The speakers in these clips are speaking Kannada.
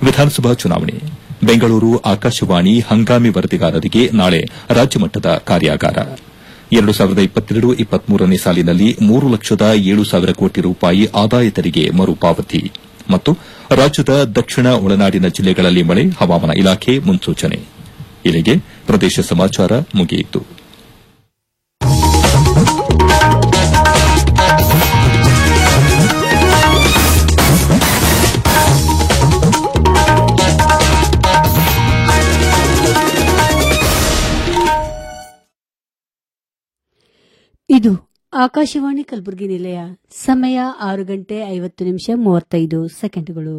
ವಿಧಾನಸಭಾ ಚುನಾವಣೆ ಬೆಂಗಳೂರು ಆಕಾಶವಾಣಿ ಹಂಗಾಮಿ ವರದಿಗಾರರಿಗೆ ನಾಳೆ ರಾಜ್ಯಮಟ್ಟದ ಕಾರ್ಯಾಗಾರ ಎರಡು ಸಾವಿರದ ಇಪ್ಪತ್ತೆರಡು ಇಪ್ಪತ್ಮೂರನೇ ಸಾಲಿನಲ್ಲಿ ಮೂರು ಲಕ್ಷದ ಏಳು ಸಾವಿರ ಕೋಟಿ ರೂಪಾಯಿ ಆದಾಯ ತೆರಿಗೆ ಮರುಪಾವತಿ ಮತ್ತು ರಾಜ್ಯದ ದಕ್ಷಿಣ ಒಳನಾಡಿನ ಜಿಲ್ಲೆಗಳಲ್ಲಿ ಮಳೆ ಹವಾಮಾನ ಇಲಾಖೆ ಮುನ್ಸೂಚನೆ ಇಲ್ಲಿಗೆ ಪ್ರದೇಶ ಸಮಾಚಾರ ಮುಗಿಯಿತು ಇದು ಆಕಾಶವಾಣಿ ಕಲಬುರಗಿ ನಿಲಯ ಸಮಯ ಆರು ಗಂಟೆ ಐವತ್ತು ನಿಮಿಷ ಮೂವತ್ತೈದು ಸೆಕೆಂಡ್ಗಳು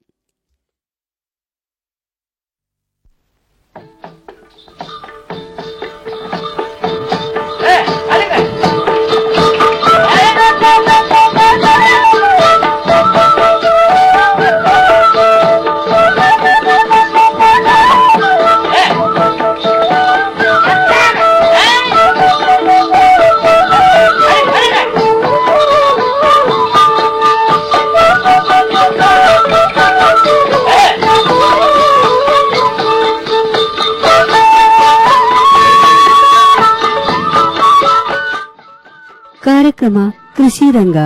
ಕಾರ್ಯಕ್ರಮ ಕೃಷಿ ರಂಗ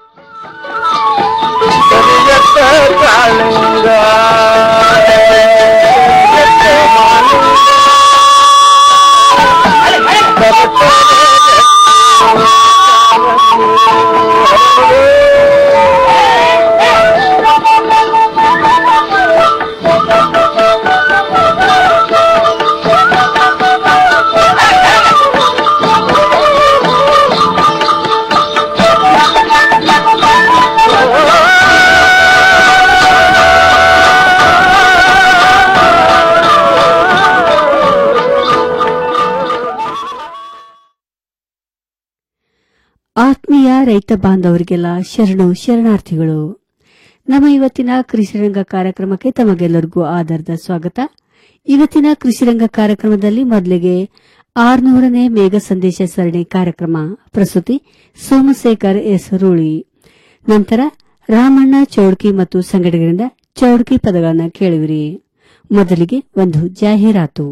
ಆತ್ಮೀಯ ರೈತ ಬಾಂಧವರಿಗೆಲ್ಲ ಶರಣು ಶರಣಾರ್ಥಿಗಳು ನಮ್ಮ ಇವತ್ತಿನ ಕೃಷಿರಂಗ ಕಾರ್ಯಕ್ರಮಕ್ಕೆ ತಮಗೆಲ್ಲರಿಗೂ ಆಧಾರದ ಸ್ವಾಗತ ಇವತ್ತಿನ ಕೃಷಿರಂಗ ಕಾರ್ಯಕ್ರಮದಲ್ಲಿ ಮೊದಲಿಗೆ ಆರ್ನೂರನೇ ಮೇಘ ಸಂದೇಶ ಸರಣಿ ಕಾರ್ಯಕ್ರಮ ಪ್ರಸ್ತುತಿ ಸೋಮಶೇಖರ್ ಎಸ್ ರೂಳಿ ನಂತರ ರಾಮಣ್ಣ ಚೌಡ್ಕಿ ಮತ್ತು ಸಂಘಟಕರಿಂದ ಚೌಡ್ಕಿ ಪದಗಳನ್ನು ಕೇಳುವಿರಿ ಮೊದಲಿಗೆ ಒಂದು ಜಾಹೀರಾತು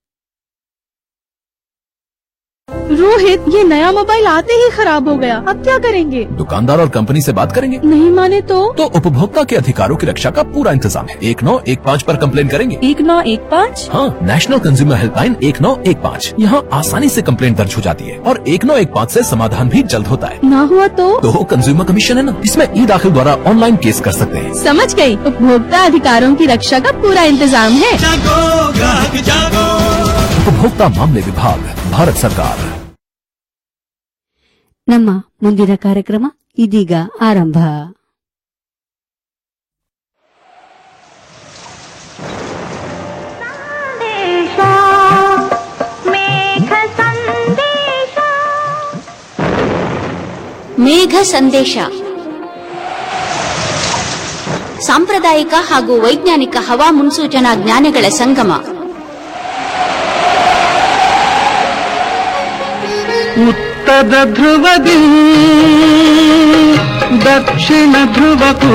रोहित ये नया मोबाइल आते ही खराब हो गया अब क्या करेंगे दुकानदार और कंपनी से बात करेंगे नहीं माने तो तो उपभोक्ता के अधिकारों की रक्षा का पूरा इंतजाम है एक नौ एक पाँच आरोप कम्प्लेन करेंगे एक नौ एक पाँच हाँ नेशनल कंज्यूमर हेल्पलाइन एक नौ एक पाँच यहाँ आसानी से कम्प्लेन दर्ज हो जाती है और एक नौ एक पाँच ऐसी समाधान भी जल्द होता है ना हुआ तो तो कंज्यूमर कमीशन है ना इसमें ई दाखिल द्वारा ऑनलाइन केस कर सकते हैं समझ गई उपभोक्ता अधिकारों की रक्षा का पूरा इंतजाम है उपभोक्ता मामले विभाग भारत सरकार ನಮ್ಮ ಮುಂದಿನ ಕಾರ್ಯಕ್ರಮ ಇದೀಗ ಆರಂಭ ಮೇಘ ಸಂದೇಶ ಸಾಂಪ್ರದಾಯಿಕ ಹಾಗೂ ವೈಜ್ಞಾನಿಕ ಹವಾ ಮುನ್ಸೂಚನಾ ಜ್ಞಾನಗಳ ಸಂಗಮ ಉತ್ತರ ಧ್ರುವದಿ ದಕ್ಷಿಣ ಧ್ರುವಕ್ಕೂ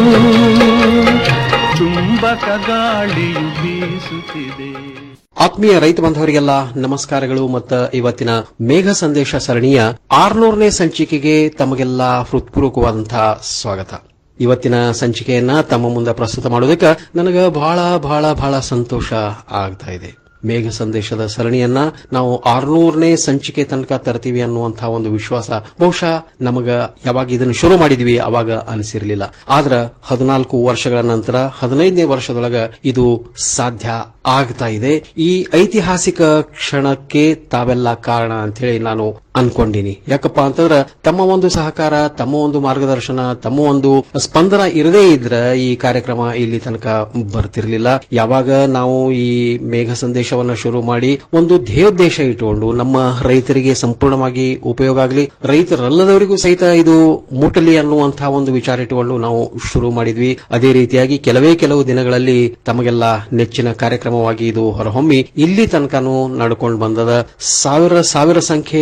ಚುಂಬಕ ಗಾಳಿಯು ಬೀಸುತ್ತಿದೆ ಆತ್ಮೀಯ ರೈತ ಬಾಂಧವರಿಗೆಲ್ಲ ನಮಸ್ಕಾರಗಳು ಮತ್ತು ಇವತ್ತಿನ ಮೇಘ ಸಂದೇಶ ಸರಣಿಯ ಆರ್ನೂರನೇ ಸಂಚಿಕೆಗೆ ತಮಗೆಲ್ಲ ಹೃತ್ಪೂರ್ವಕವಾದಂತಹ ಸ್ವಾಗತ ಇವತ್ತಿನ ಸಂಚಿಕೆಯನ್ನ ತಮ್ಮ ಮುಂದೆ ಪ್ರಸ್ತುತ ಮಾಡೋದಕ್ಕೆ ನನಗೆ ಬಹಳ ಬಹಳ ಬಹಳ ಸಂತೋಷ ಆಗ್ತಾ ಇದೆ ಮೇಘ ಸಂದೇಶದ ಸರಣಿಯನ್ನ ನಾವು ಆರ್ನೂರನೇ ಸಂಚಿಕೆ ತನಕ ತರ್ತೀವಿ ಅನ್ನುವಂತಹ ಒಂದು ವಿಶ್ವಾಸ ಬಹುಶಃ ನಮಗ ಯಾವಾಗ ಇದನ್ನು ಶುರು ಮಾಡಿದ್ವಿ ಅವಾಗ ಅನಿಸಿರ್ಲಿಲ್ಲ ಆದ್ರ ಹದಿನಾಲ್ಕು ವರ್ಷಗಳ ನಂತರ ಹದಿನೈದನೇ ವರ್ಷದೊಳಗ ಇದು ಸಾಧ್ಯ ಆಗ್ತಾ ಇದೆ ಈ ಐತಿಹಾಸಿಕ ಕ್ಷಣಕ್ಕೆ ತಾವೆಲ್ಲ ಕಾರಣ ಅಂತ ಹೇಳಿ ನಾನು ಅನ್ಕೊಂಡಿನಿ ಯಾಕಪ್ಪ ಅಂತಂದ್ರ ತಮ್ಮ ಒಂದು ಸಹಕಾರ ತಮ್ಮ ಒಂದು ಮಾರ್ಗದರ್ಶನ ತಮ್ಮ ಒಂದು ಸ್ಪಂದನ ಇರದೇ ಇದ್ರ ಈ ಕಾರ್ಯಕ್ರಮ ಇಲ್ಲಿ ತನಕ ಬರ್ತಿರ್ಲಿಲ್ಲ ಯಾವಾಗ ನಾವು ಈ ಮೇಘ ಸಂದೇಶವನ್ನ ಶುರು ಮಾಡಿ ಒಂದು ಧ್ಯೇಯೋದ್ದೇಶ ಇಟ್ಟುಕೊಂಡು ನಮ್ಮ ರೈತರಿಗೆ ಸಂಪೂರ್ಣವಾಗಿ ಉಪಯೋಗ ಆಗಲಿ ರೈತರಲ್ಲದವರಿಗೂ ಸಹಿತ ಇದು ಮುಟ್ಟಲಿ ಅನ್ನುವಂತಹ ಒಂದು ವಿಚಾರ ಇಟ್ಟುಕೊಂಡು ನಾವು ಶುರು ಮಾಡಿದ್ವಿ ಅದೇ ರೀತಿಯಾಗಿ ಕೆಲವೇ ಕೆಲವು ದಿನಗಳಲ್ಲಿ ತಮಗೆಲ್ಲ ನೆಚ್ಚಿನ ಕಾರ್ಯಕ್ರಮವಾಗಿ ಇದು ಹೊರಹೊಮ್ಮಿ ಇಲ್ಲಿ ತನಕನೂ ನಡ್ಕೊಂಡು ಬಂದದ ಸಾವಿರ ಸಾವಿರ ಸಂಖ್ಯೆಯಲ್ಲಿ ತಾವು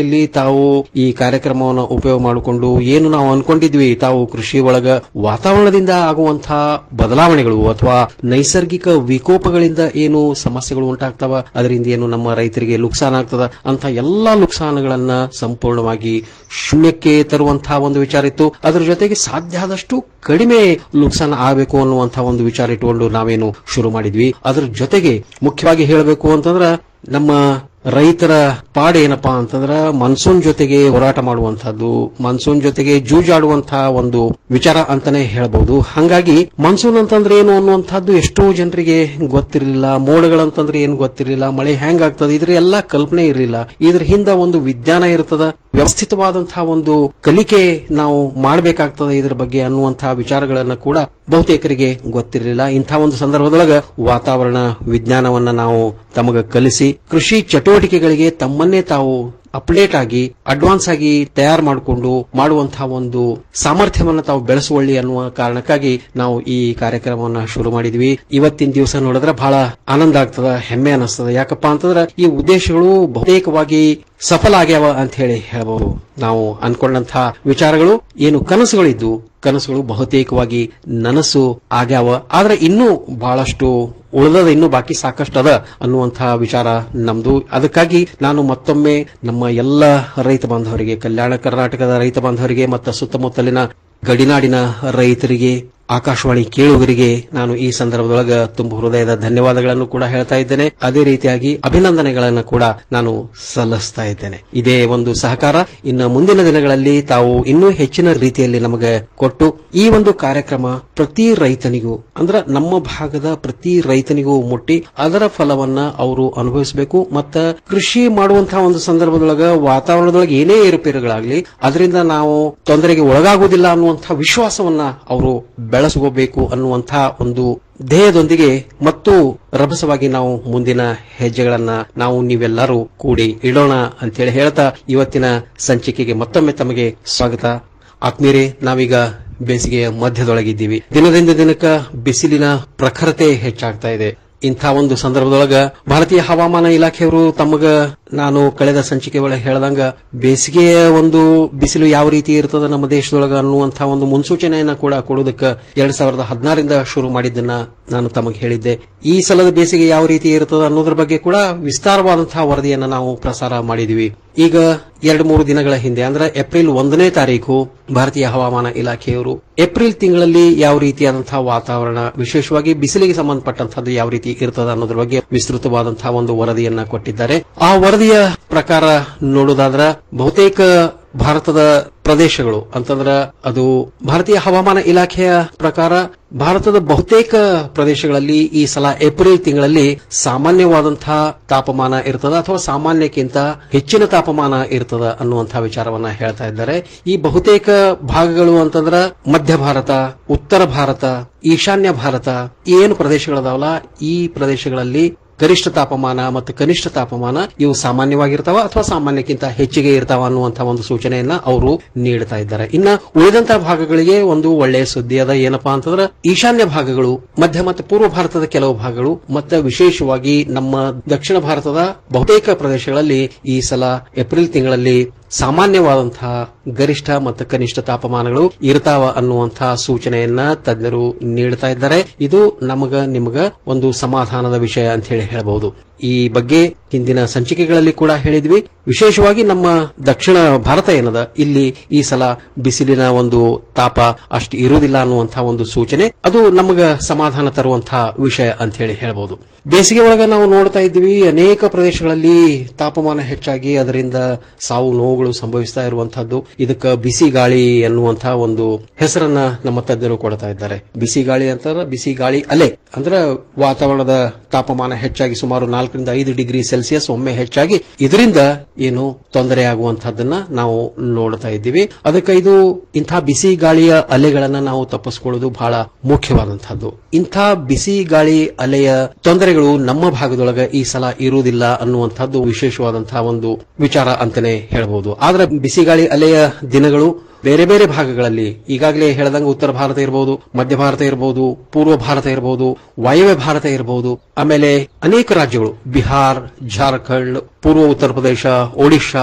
ತಾವು ಈ ಕಾರ್ಯಕ್ರಮವನ್ನು ಉಪಯೋಗ ಮಾಡಿಕೊಂಡು ಏನು ನಾವು ಅನ್ಕೊಂಡಿದ್ವಿ ತಾವು ಕೃಷಿ ಒಳಗ ವಾತಾವರಣದಿಂದ ಆಗುವಂತಹ ಬದಲಾವಣೆಗಳು ಅಥವಾ ನೈಸರ್ಗಿಕ ವಿಕೋಪಗಳಿಂದ ಏನು ಸಮಸ್ಯೆಗಳು ಉಂಟಾಗ್ತಾವ ಅದರಿಂದ ಏನು ನಮ್ಮ ರೈತರಿಗೆ ನುಕ್ಸಾನ ಆಗ್ತದ ಅಂತ ಎಲ್ಲಾ ನುಕ್ಸಾನಗಳನ್ನ ಸಂಪೂರ್ಣವಾಗಿ ಶೂನ್ಯಕ್ಕೆ ತರುವಂತಹ ಒಂದು ವಿಚಾರ ಇತ್ತು ಅದರ ಜೊತೆಗೆ ಸಾಧ್ಯ ಆದಷ್ಟು ಕಡಿಮೆ ನುಕ್ಸಾನ ಆಗಬೇಕು ಅನ್ನುವಂತಹ ಒಂದು ವಿಚಾರ ಇಟ್ಟುಕೊಂಡು ನಾವೇನು ಶುರು ಮಾಡಿದ್ವಿ ಅದರ ಜೊತೆಗೆ ಮುಖ್ಯವಾಗಿ ಹೇಳಬೇಕು ಅಂತಂದ್ರ ನಮ್ಮ ರೈತರ ಪಾಡ್ ಏನಪ್ಪಾ ಅಂತಂದ್ರ ಮನ್ಸೂನ್ ಜೊತೆಗೆ ಹೋರಾಟ ಮಾಡುವಂತಹದ್ದು ಮನ್ಸೂನ್ ಜೊತೆಗೆ ಜೂಜಾಡುವಂತಹ ಒಂದು ವಿಚಾರ ಅಂತಾನೆ ಹೇಳಬಹುದು ಹಂಗಾಗಿ ಮನ್ಸೂನ್ ಅಂತಂದ್ರೆ ಏನು ಅನ್ನುವಂಥದ್ದು ಎಷ್ಟೋ ಜನರಿಗೆ ಗೊತ್ತಿರಲಿಲ್ಲ ಮೋಡಗಳಂತಂದ್ರೆ ಏನು ಗೊತ್ತಿರಲಿಲ್ಲ ಮಳೆ ಹೆಂಗ್ ಆಗ್ತದೆ ಇದ್ರ ಎಲ್ಲಾ ಕಲ್ಪನೆ ಇರಲಿಲ್ಲ ಇದ್ರ ಹಿಂದ ಒಂದು ವಿಜ್ಞಾನ ಇರ್ತದ ವ್ಯವಸ್ಥಿತವಾದಂತಹ ಒಂದು ಕಲಿಕೆ ನಾವು ಮಾಡಬೇಕಾಗ್ತದೆ ಇದ್ರ ಬಗ್ಗೆ ಅನ್ನುವಂತಹ ವಿಚಾರಗಳನ್ನ ಕೂಡ ಬಹುತೇಕರಿಗೆ ಗೊತ್ತಿರಲಿಲ್ಲ ಇಂಥ ಒಂದು ಸಂದರ್ಭದೊಳಗ ವಾತಾವರಣ ವಿಜ್ಞಾನವನ್ನ ನಾವು ತಮಗ ಕಲಿಸಿ ಕೃಷಿ ಚಟುವಟಿಕೆಗಳಿಗೆ ತಮ್ಮನ್ನೇ ತಾವು ಅಪ್ಡೇಟ್ ಆಗಿ ಅಡ್ವಾನ್ಸ್ ಆಗಿ ತಯಾರು ಮಾಡಿಕೊಂಡು ಮಾಡುವಂತಹ ಒಂದು ಸಾಮರ್ಥ್ಯವನ್ನ ತಾವು ಬೆಳೆಸುವಳ್ಳಿ ಅನ್ನುವ ಕಾರಣಕ್ಕಾಗಿ ನಾವು ಈ ಕಾರ್ಯಕ್ರಮವನ್ನ ಶುರು ಮಾಡಿದ್ವಿ ಇವತ್ತಿನ ದಿವಸ ನೋಡಿದ್ರೆ ಬಹಳ ಆನಂದ ಆಗ್ತದ ಹೆಮ್ಮೆ ಅನಿಸ್ತದ ಯಾಕಪ್ಪ ಅಂತಂದ್ರೆ ಈ ಉದ್ದೇಶಗಳು ಬಹುತೇಕವಾಗಿ ಸಫಲ ಆಗ್ಯಾವ ಅಂತ ಹೇಳಿ ಹೇಳಬಹುದು ನಾವು ಅನ್ಕೊಂಡಂತಹ ವಿಚಾರಗಳು ಏನು ಕನಸುಗಳಿದ್ದು ಕನಸುಗಳು ಬಹುತೇಕವಾಗಿ ನನಸು ಆಗ್ಯಾವ ಆದ್ರೆ ಇನ್ನೂ ಬಹಳಷ್ಟು ಉಳಿದದ ಇನ್ನೂ ಬಾಕಿ ಸಾಕಷ್ಟು ಅದ ಅನ್ನುವಂತಹ ವಿಚಾರ ನಮ್ದು ಅದಕ್ಕಾಗಿ ನಾನು ಮತ್ತೊಮ್ಮೆ ನಮ್ಮ ಎಲ್ಲ ರೈತ ಬಾಂಧವರಿಗೆ ಕಲ್ಯಾಣ ಕರ್ನಾಟಕದ ರೈತ ಬಾಂಧವರಿಗೆ ಮತ್ತು ಸುತ್ತಮುತ್ತಲಿನ ಗಡಿನಾಡಿನ ರೈತರಿಗೆ ಆಕಾಶವಾಣಿ ಕೇಳುಗರಿಗೆ ನಾನು ಈ ಸಂದರ್ಭದೊಳಗ ತುಂಬ ಹೃದಯದ ಧನ್ಯವಾದಗಳನ್ನು ಕೂಡ ಹೇಳ್ತಾ ಇದ್ದೇನೆ ಅದೇ ರೀತಿಯಾಗಿ ಅಭಿನಂದನೆಗಳನ್ನು ಕೂಡ ನಾನು ಸಲ್ಲಿಸ್ತಾ ಇದ್ದೇನೆ ಇದೇ ಒಂದು ಸಹಕಾರ ಇನ್ನು ಮುಂದಿನ ದಿನಗಳಲ್ಲಿ ತಾವು ಇನ್ನೂ ಹೆಚ್ಚಿನ ರೀತಿಯಲ್ಲಿ ನಮಗೆ ಕೊಟ್ಟು ಈ ಒಂದು ಕಾರ್ಯಕ್ರಮ ಪ್ರತಿ ರೈತನಿಗೂ ಅಂದ್ರ ನಮ್ಮ ಭಾಗದ ಪ್ರತಿ ರೈತನಿಗೂ ಮುಟ್ಟಿ ಅದರ ಫಲವನ್ನ ಅವರು ಅನುಭವಿಸಬೇಕು ಮತ್ತ ಕೃಷಿ ಮಾಡುವಂತಹ ಒಂದು ಸಂದರ್ಭದೊಳಗ ವಾತಾವರಣದೊಳಗೆ ಏನೇ ಏರುಪೇರುಗಳಾಗ್ಲಿ ಅದರಿಂದ ನಾವು ತೊಂದರೆಗೆ ಒಳಗಾಗುವುದಿಲ್ಲ ಅನ್ನುವಂತಹ ವಿಶ್ವಾಸವನ್ನ ಅವರು ಬೆಳೆಸ್ಕೋಬೇಕು ಅನ್ನುವಂತಹ ಒಂದು ಧ್ಯೇಯದೊಂದಿಗೆ ಮತ್ತು ರಭಸವಾಗಿ ನಾವು ಮುಂದಿನ ಹೆಜ್ಜೆಗಳನ್ನ ನಾವು ನೀವೆಲ್ಲರೂ ಕೂಡಿ ಇಡೋಣ ಅಂತೇಳಿ ಹೇಳ್ತಾ ಇವತ್ತಿನ ಸಂಚಿಕೆಗೆ ಮತ್ತೊಮ್ಮೆ ತಮಗೆ ಸ್ವಾಗತ ಆತ್ಮೀಯರೇ ನಾವೀಗ ಬೇಸಿಗೆಯ ಮಧ್ಯದೊಳಗಿದ್ದೀವಿ ದಿನದಿಂದ ದಿನಕ್ಕ ಬಿಸಿಲಿನ ಪ್ರಖರತೆ ಹೆಚ್ಚಾಗ್ತಾ ಇದೆ ಇಂಥ ಒಂದು ಸಂದರ್ಭದೊಳಗ ಭಾರತೀಯ ಹವಾಮಾನ ಇಲಾಖೆಯವರು ತಮಗ ನಾನು ಕಳೆದ ಸಂಚಿಕೆ ಒಳಗೆ ಹೇಳ್ದಂಗ ಬೇಸಿಗೆಯ ಒಂದು ಬಿಸಿಲು ಯಾವ ರೀತಿ ಇರ್ತದ ನಮ್ಮ ದೇಶದೊಳಗ ಅನ್ನುವಂತಹ ಒಂದು ಮುನ್ಸೂಚನೆಯನ್ನ ಕೂಡ ಕೊಡೋದಕ್ಕೆ ಎರಡ್ ಸಾವಿರದ ಹದಿನಾರಿಂದ ಶುರು ಮಾಡಿದ್ದನ್ನ ನಾನು ತಮಗೆ ಹೇಳಿದ್ದೆ ಈ ಸಲದ ಬೇಸಿಗೆ ಯಾವ ರೀತಿ ಇರ್ತದ ಅನ್ನೋದ್ರ ಬಗ್ಗೆ ಕೂಡ ವಿಸ್ತಾರವಾದಂತಹ ವರದಿಯನ್ನ ನಾವು ಪ್ರಸಾರ ಮಾಡಿದ್ವಿ ಈಗ ಎರಡು ಮೂರು ದಿನಗಳ ಹಿಂದೆ ಅಂದ್ರೆ ಏಪ್ರಿಲ್ ಒಂದನೇ ತಾರೀಕು ಭಾರತೀಯ ಹವಾಮಾನ ಇಲಾಖೆಯವರು ಏಪ್ರಿಲ್ ತಿಂಗಳಲ್ಲಿ ಯಾವ ರೀತಿಯಾದಂತಹ ವಾತಾವರಣ ವಿಶೇಷವಾಗಿ ಬಿಸಿಲಿಗೆ ಸಂಬಂಧಪಟ್ಟಂತಹದ್ದು ಯಾವ ರೀತಿ ಇರ್ತದ ಅನ್ನೋದ್ರ ಬಗ್ಗೆ ವಿಸ್ತೃತವಾದಂತಹ ಒಂದು ವರದಿಯನ್ನ ಕೊಟ್ಟಿದ್ದಾರೆ ಆ ವರದಿಯ ಪ್ರಕಾರ ನೋಡೋದಾದ್ರ ಬಹುತೇಕ ಭಾರತದ ಪ್ರದೇಶಗಳು ಅಂತಂದ್ರ ಅದು ಭಾರತೀಯ ಹವಾಮಾನ ಇಲಾಖೆಯ ಪ್ರಕಾರ ಭಾರತದ ಬಹುತೇಕ ಪ್ರದೇಶಗಳಲ್ಲಿ ಈ ಸಲ ಏಪ್ರಿಲ್ ತಿಂಗಳಲ್ಲಿ ಸಾಮಾನ್ಯವಾದಂತಹ ತಾಪಮಾನ ಇರ್ತದ ಅಥವಾ ಸಾಮಾನ್ಯಕ್ಕಿಂತ ಹೆಚ್ಚಿನ ತಾಪಮಾನ ಇರ್ತದ ಅನ್ನುವಂತಹ ವಿಚಾರವನ್ನ ಹೇಳ್ತಾ ಇದ್ದಾರೆ ಈ ಬಹುತೇಕ ಭಾಗಗಳು ಅಂತಂದ್ರ ಮಧ್ಯ ಭಾರತ ಉತ್ತರ ಭಾರತ ಈಶಾನ್ಯ ಭಾರತ ಏನು ಪ್ರದೇಶಗಳದಾವಲ್ಲ ಈ ಪ್ರದೇಶಗಳಲ್ಲಿ ಗರಿಷ್ಠ ತಾಪಮಾನ ಮತ್ತು ಕನಿಷ್ಠ ತಾಪಮಾನ ಇವು ಸಾಮಾನ್ಯವಾಗಿರ್ತಾವ ಅಥವಾ ಸಾಮಾನ್ಯಕ್ಕಿಂತ ಹೆಚ್ಚಿಗೆ ಇರ್ತಾವ ಅನ್ನುವಂತಹ ಒಂದು ಸೂಚನೆಯನ್ನ ಅವರು ನೀಡ್ತಾ ಇದ್ದಾರೆ ಇನ್ನ ಉಳಿದಂತಹ ಭಾಗಗಳಿಗೆ ಒಂದು ಒಳ್ಳೆಯ ಸುದ್ದಿ ಅದ ಏನಪ್ಪಾ ಅಂತಂದ್ರೆ ಈಶಾನ್ಯ ಭಾಗಗಳು ಮಧ್ಯ ಮತ್ತು ಪೂರ್ವ ಭಾರತದ ಕೆಲವು ಭಾಗಗಳು ಮತ್ತೆ ವಿಶೇಷವಾಗಿ ನಮ್ಮ ದಕ್ಷಿಣ ಭಾರತದ ಬಹುತೇಕ ಪ್ರದೇಶಗಳಲ್ಲಿ ಈ ಸಲ ಏಪ್ರಿಲ್ ತಿಂಗಳಲ್ಲಿ ಸಾಮಾನ್ಯವಾದಂತಹ ಗರಿಷ್ಠ ಮತ್ತು ಕನಿಷ್ಠ ತಾಪಮಾನಗಳು ಇರ್ತಾವ ಅನ್ನುವಂತಹ ಸೂಚನೆಯನ್ನ ತಜ್ಞರು ನೀಡ್ತಾ ಇದ್ದಾರೆ ಇದು ನಮಗ ನಿಮಗ ಒಂದು ಸಮಾಧಾನದ ವಿಷಯ ಅಂತ ಹೇಳಿ ಹೇಳಬಹುದು ಈ ಬಗ್ಗೆ ಹಿಂದಿನ ಸಂಚಿಕೆಗಳಲ್ಲಿ ಕೂಡ ಹೇಳಿದ್ವಿ ವಿಶೇಷವಾಗಿ ನಮ್ಮ ದಕ್ಷಿಣ ಭಾರತ ಏನದ ಇಲ್ಲಿ ಈ ಸಲ ಬಿಸಿಲಿನ ಒಂದು ತಾಪ ಅಷ್ಟು ಇರುವುದಿಲ್ಲ ಅನ್ನುವಂತಹ ಒಂದು ಸೂಚನೆ ಅದು ನಮಗ ಸಮಾಧಾನ ತರುವಂತಹ ವಿಷಯ ಅಂತ ಹೇಳಿ ಹೇಳಬಹುದು ಬೇಸಿಗೆ ಒಳಗ ನಾವು ನೋಡ್ತಾ ಇದ್ವಿ ಅನೇಕ ಪ್ರದೇಶಗಳಲ್ಲಿ ತಾಪಮಾನ ಹೆಚ್ಚಾಗಿ ಅದರಿಂದ ಸಾವು ನೋವುಗಳು ಸಂಭವಿಸ್ತಾ ಇರುವಂತಹದ್ದು ಇದಕ್ಕ ಬಿಸಿ ಗಾಳಿ ಎನ್ನುವಂತಹ ಒಂದು ಹೆಸರನ್ನ ನಮ್ಮ ತಜ್ಞರು ಕೊಡ್ತಾ ಇದ್ದಾರೆ ಬಿಸಿ ಗಾಳಿ ಅಂತಂದ್ರೆ ಬಿಸಿ ಗಾಳಿ ಅಲೆ ಅಂದ್ರೆ ವಾತಾವರಣದ ತಾಪಮಾನ ಹೆಚ್ಚಾಗಿ ಸುಮಾರು ನಾಲ್ಕರಿಂದ ಐದು ಡಿಗ್ರಿ ಸೆಲ್ಸಿಯಸ್ ಒಮ್ಮೆ ಹೆಚ್ಚಾಗಿ ಇದರಿಂದ ಏನು ತೊಂದರೆ ಆಗುವಂತಹದ್ದನ್ನ ನಾವು ನೋಡ್ತಾ ಇದ್ದೀವಿ ಅದಕ್ಕೆ ಇದು ಇಂಥ ಬಿಸಿ ಗಾಳಿಯ ಅಲೆಗಳನ್ನ ನಾವು ತಪ್ಪಿಸ್ಕೊಳ್ಳೋದು ಬಹಳ ಮುಖ್ಯವಾದಂತಹದ್ದು ಇಂಥ ಬಿಸಿ ಗಾಳಿ ಅಲೆಯ ತೊಂದರೆಗಳು ನಮ್ಮ ಭಾಗದೊಳಗ ಈ ಸಲ ಇರುವುದಿಲ್ಲ ಅನ್ನುವಂಥದ್ದು ವಿಶೇಷವಾದಂತಹ ಒಂದು ವಿಚಾರ ಅಂತಾನೆ ಹೇಳಬಹುದು ಆದ್ರೆ ಬಿಸಿ ಗಾಳಿ ಅಲೆಯ ದಿನಗಳು ಬೇರೆ ಬೇರೆ ಭಾಗಗಳಲ್ಲಿ ಈಗಾಗಲೇ ಹೇಳದಂಗೆ ಉತ್ತರ ಭಾರತ ಇರಬಹುದು ಮಧ್ಯ ಭಾರತ ಇರಬಹುದು ಪೂರ್ವ ಭಾರತ ಇರಬಹುದು ವಾಯವ್ಯ ಭಾರತ ಇರಬಹುದು ಆಮೇಲೆ ಅನೇಕ ರಾಜ್ಯಗಳು ಬಿಹಾರ್ ಜಾರ್ಖಂಡ್ ಪೂರ್ವ ಉತ್ತರ ಪ್ರದೇಶ ಒಡಿಶಾ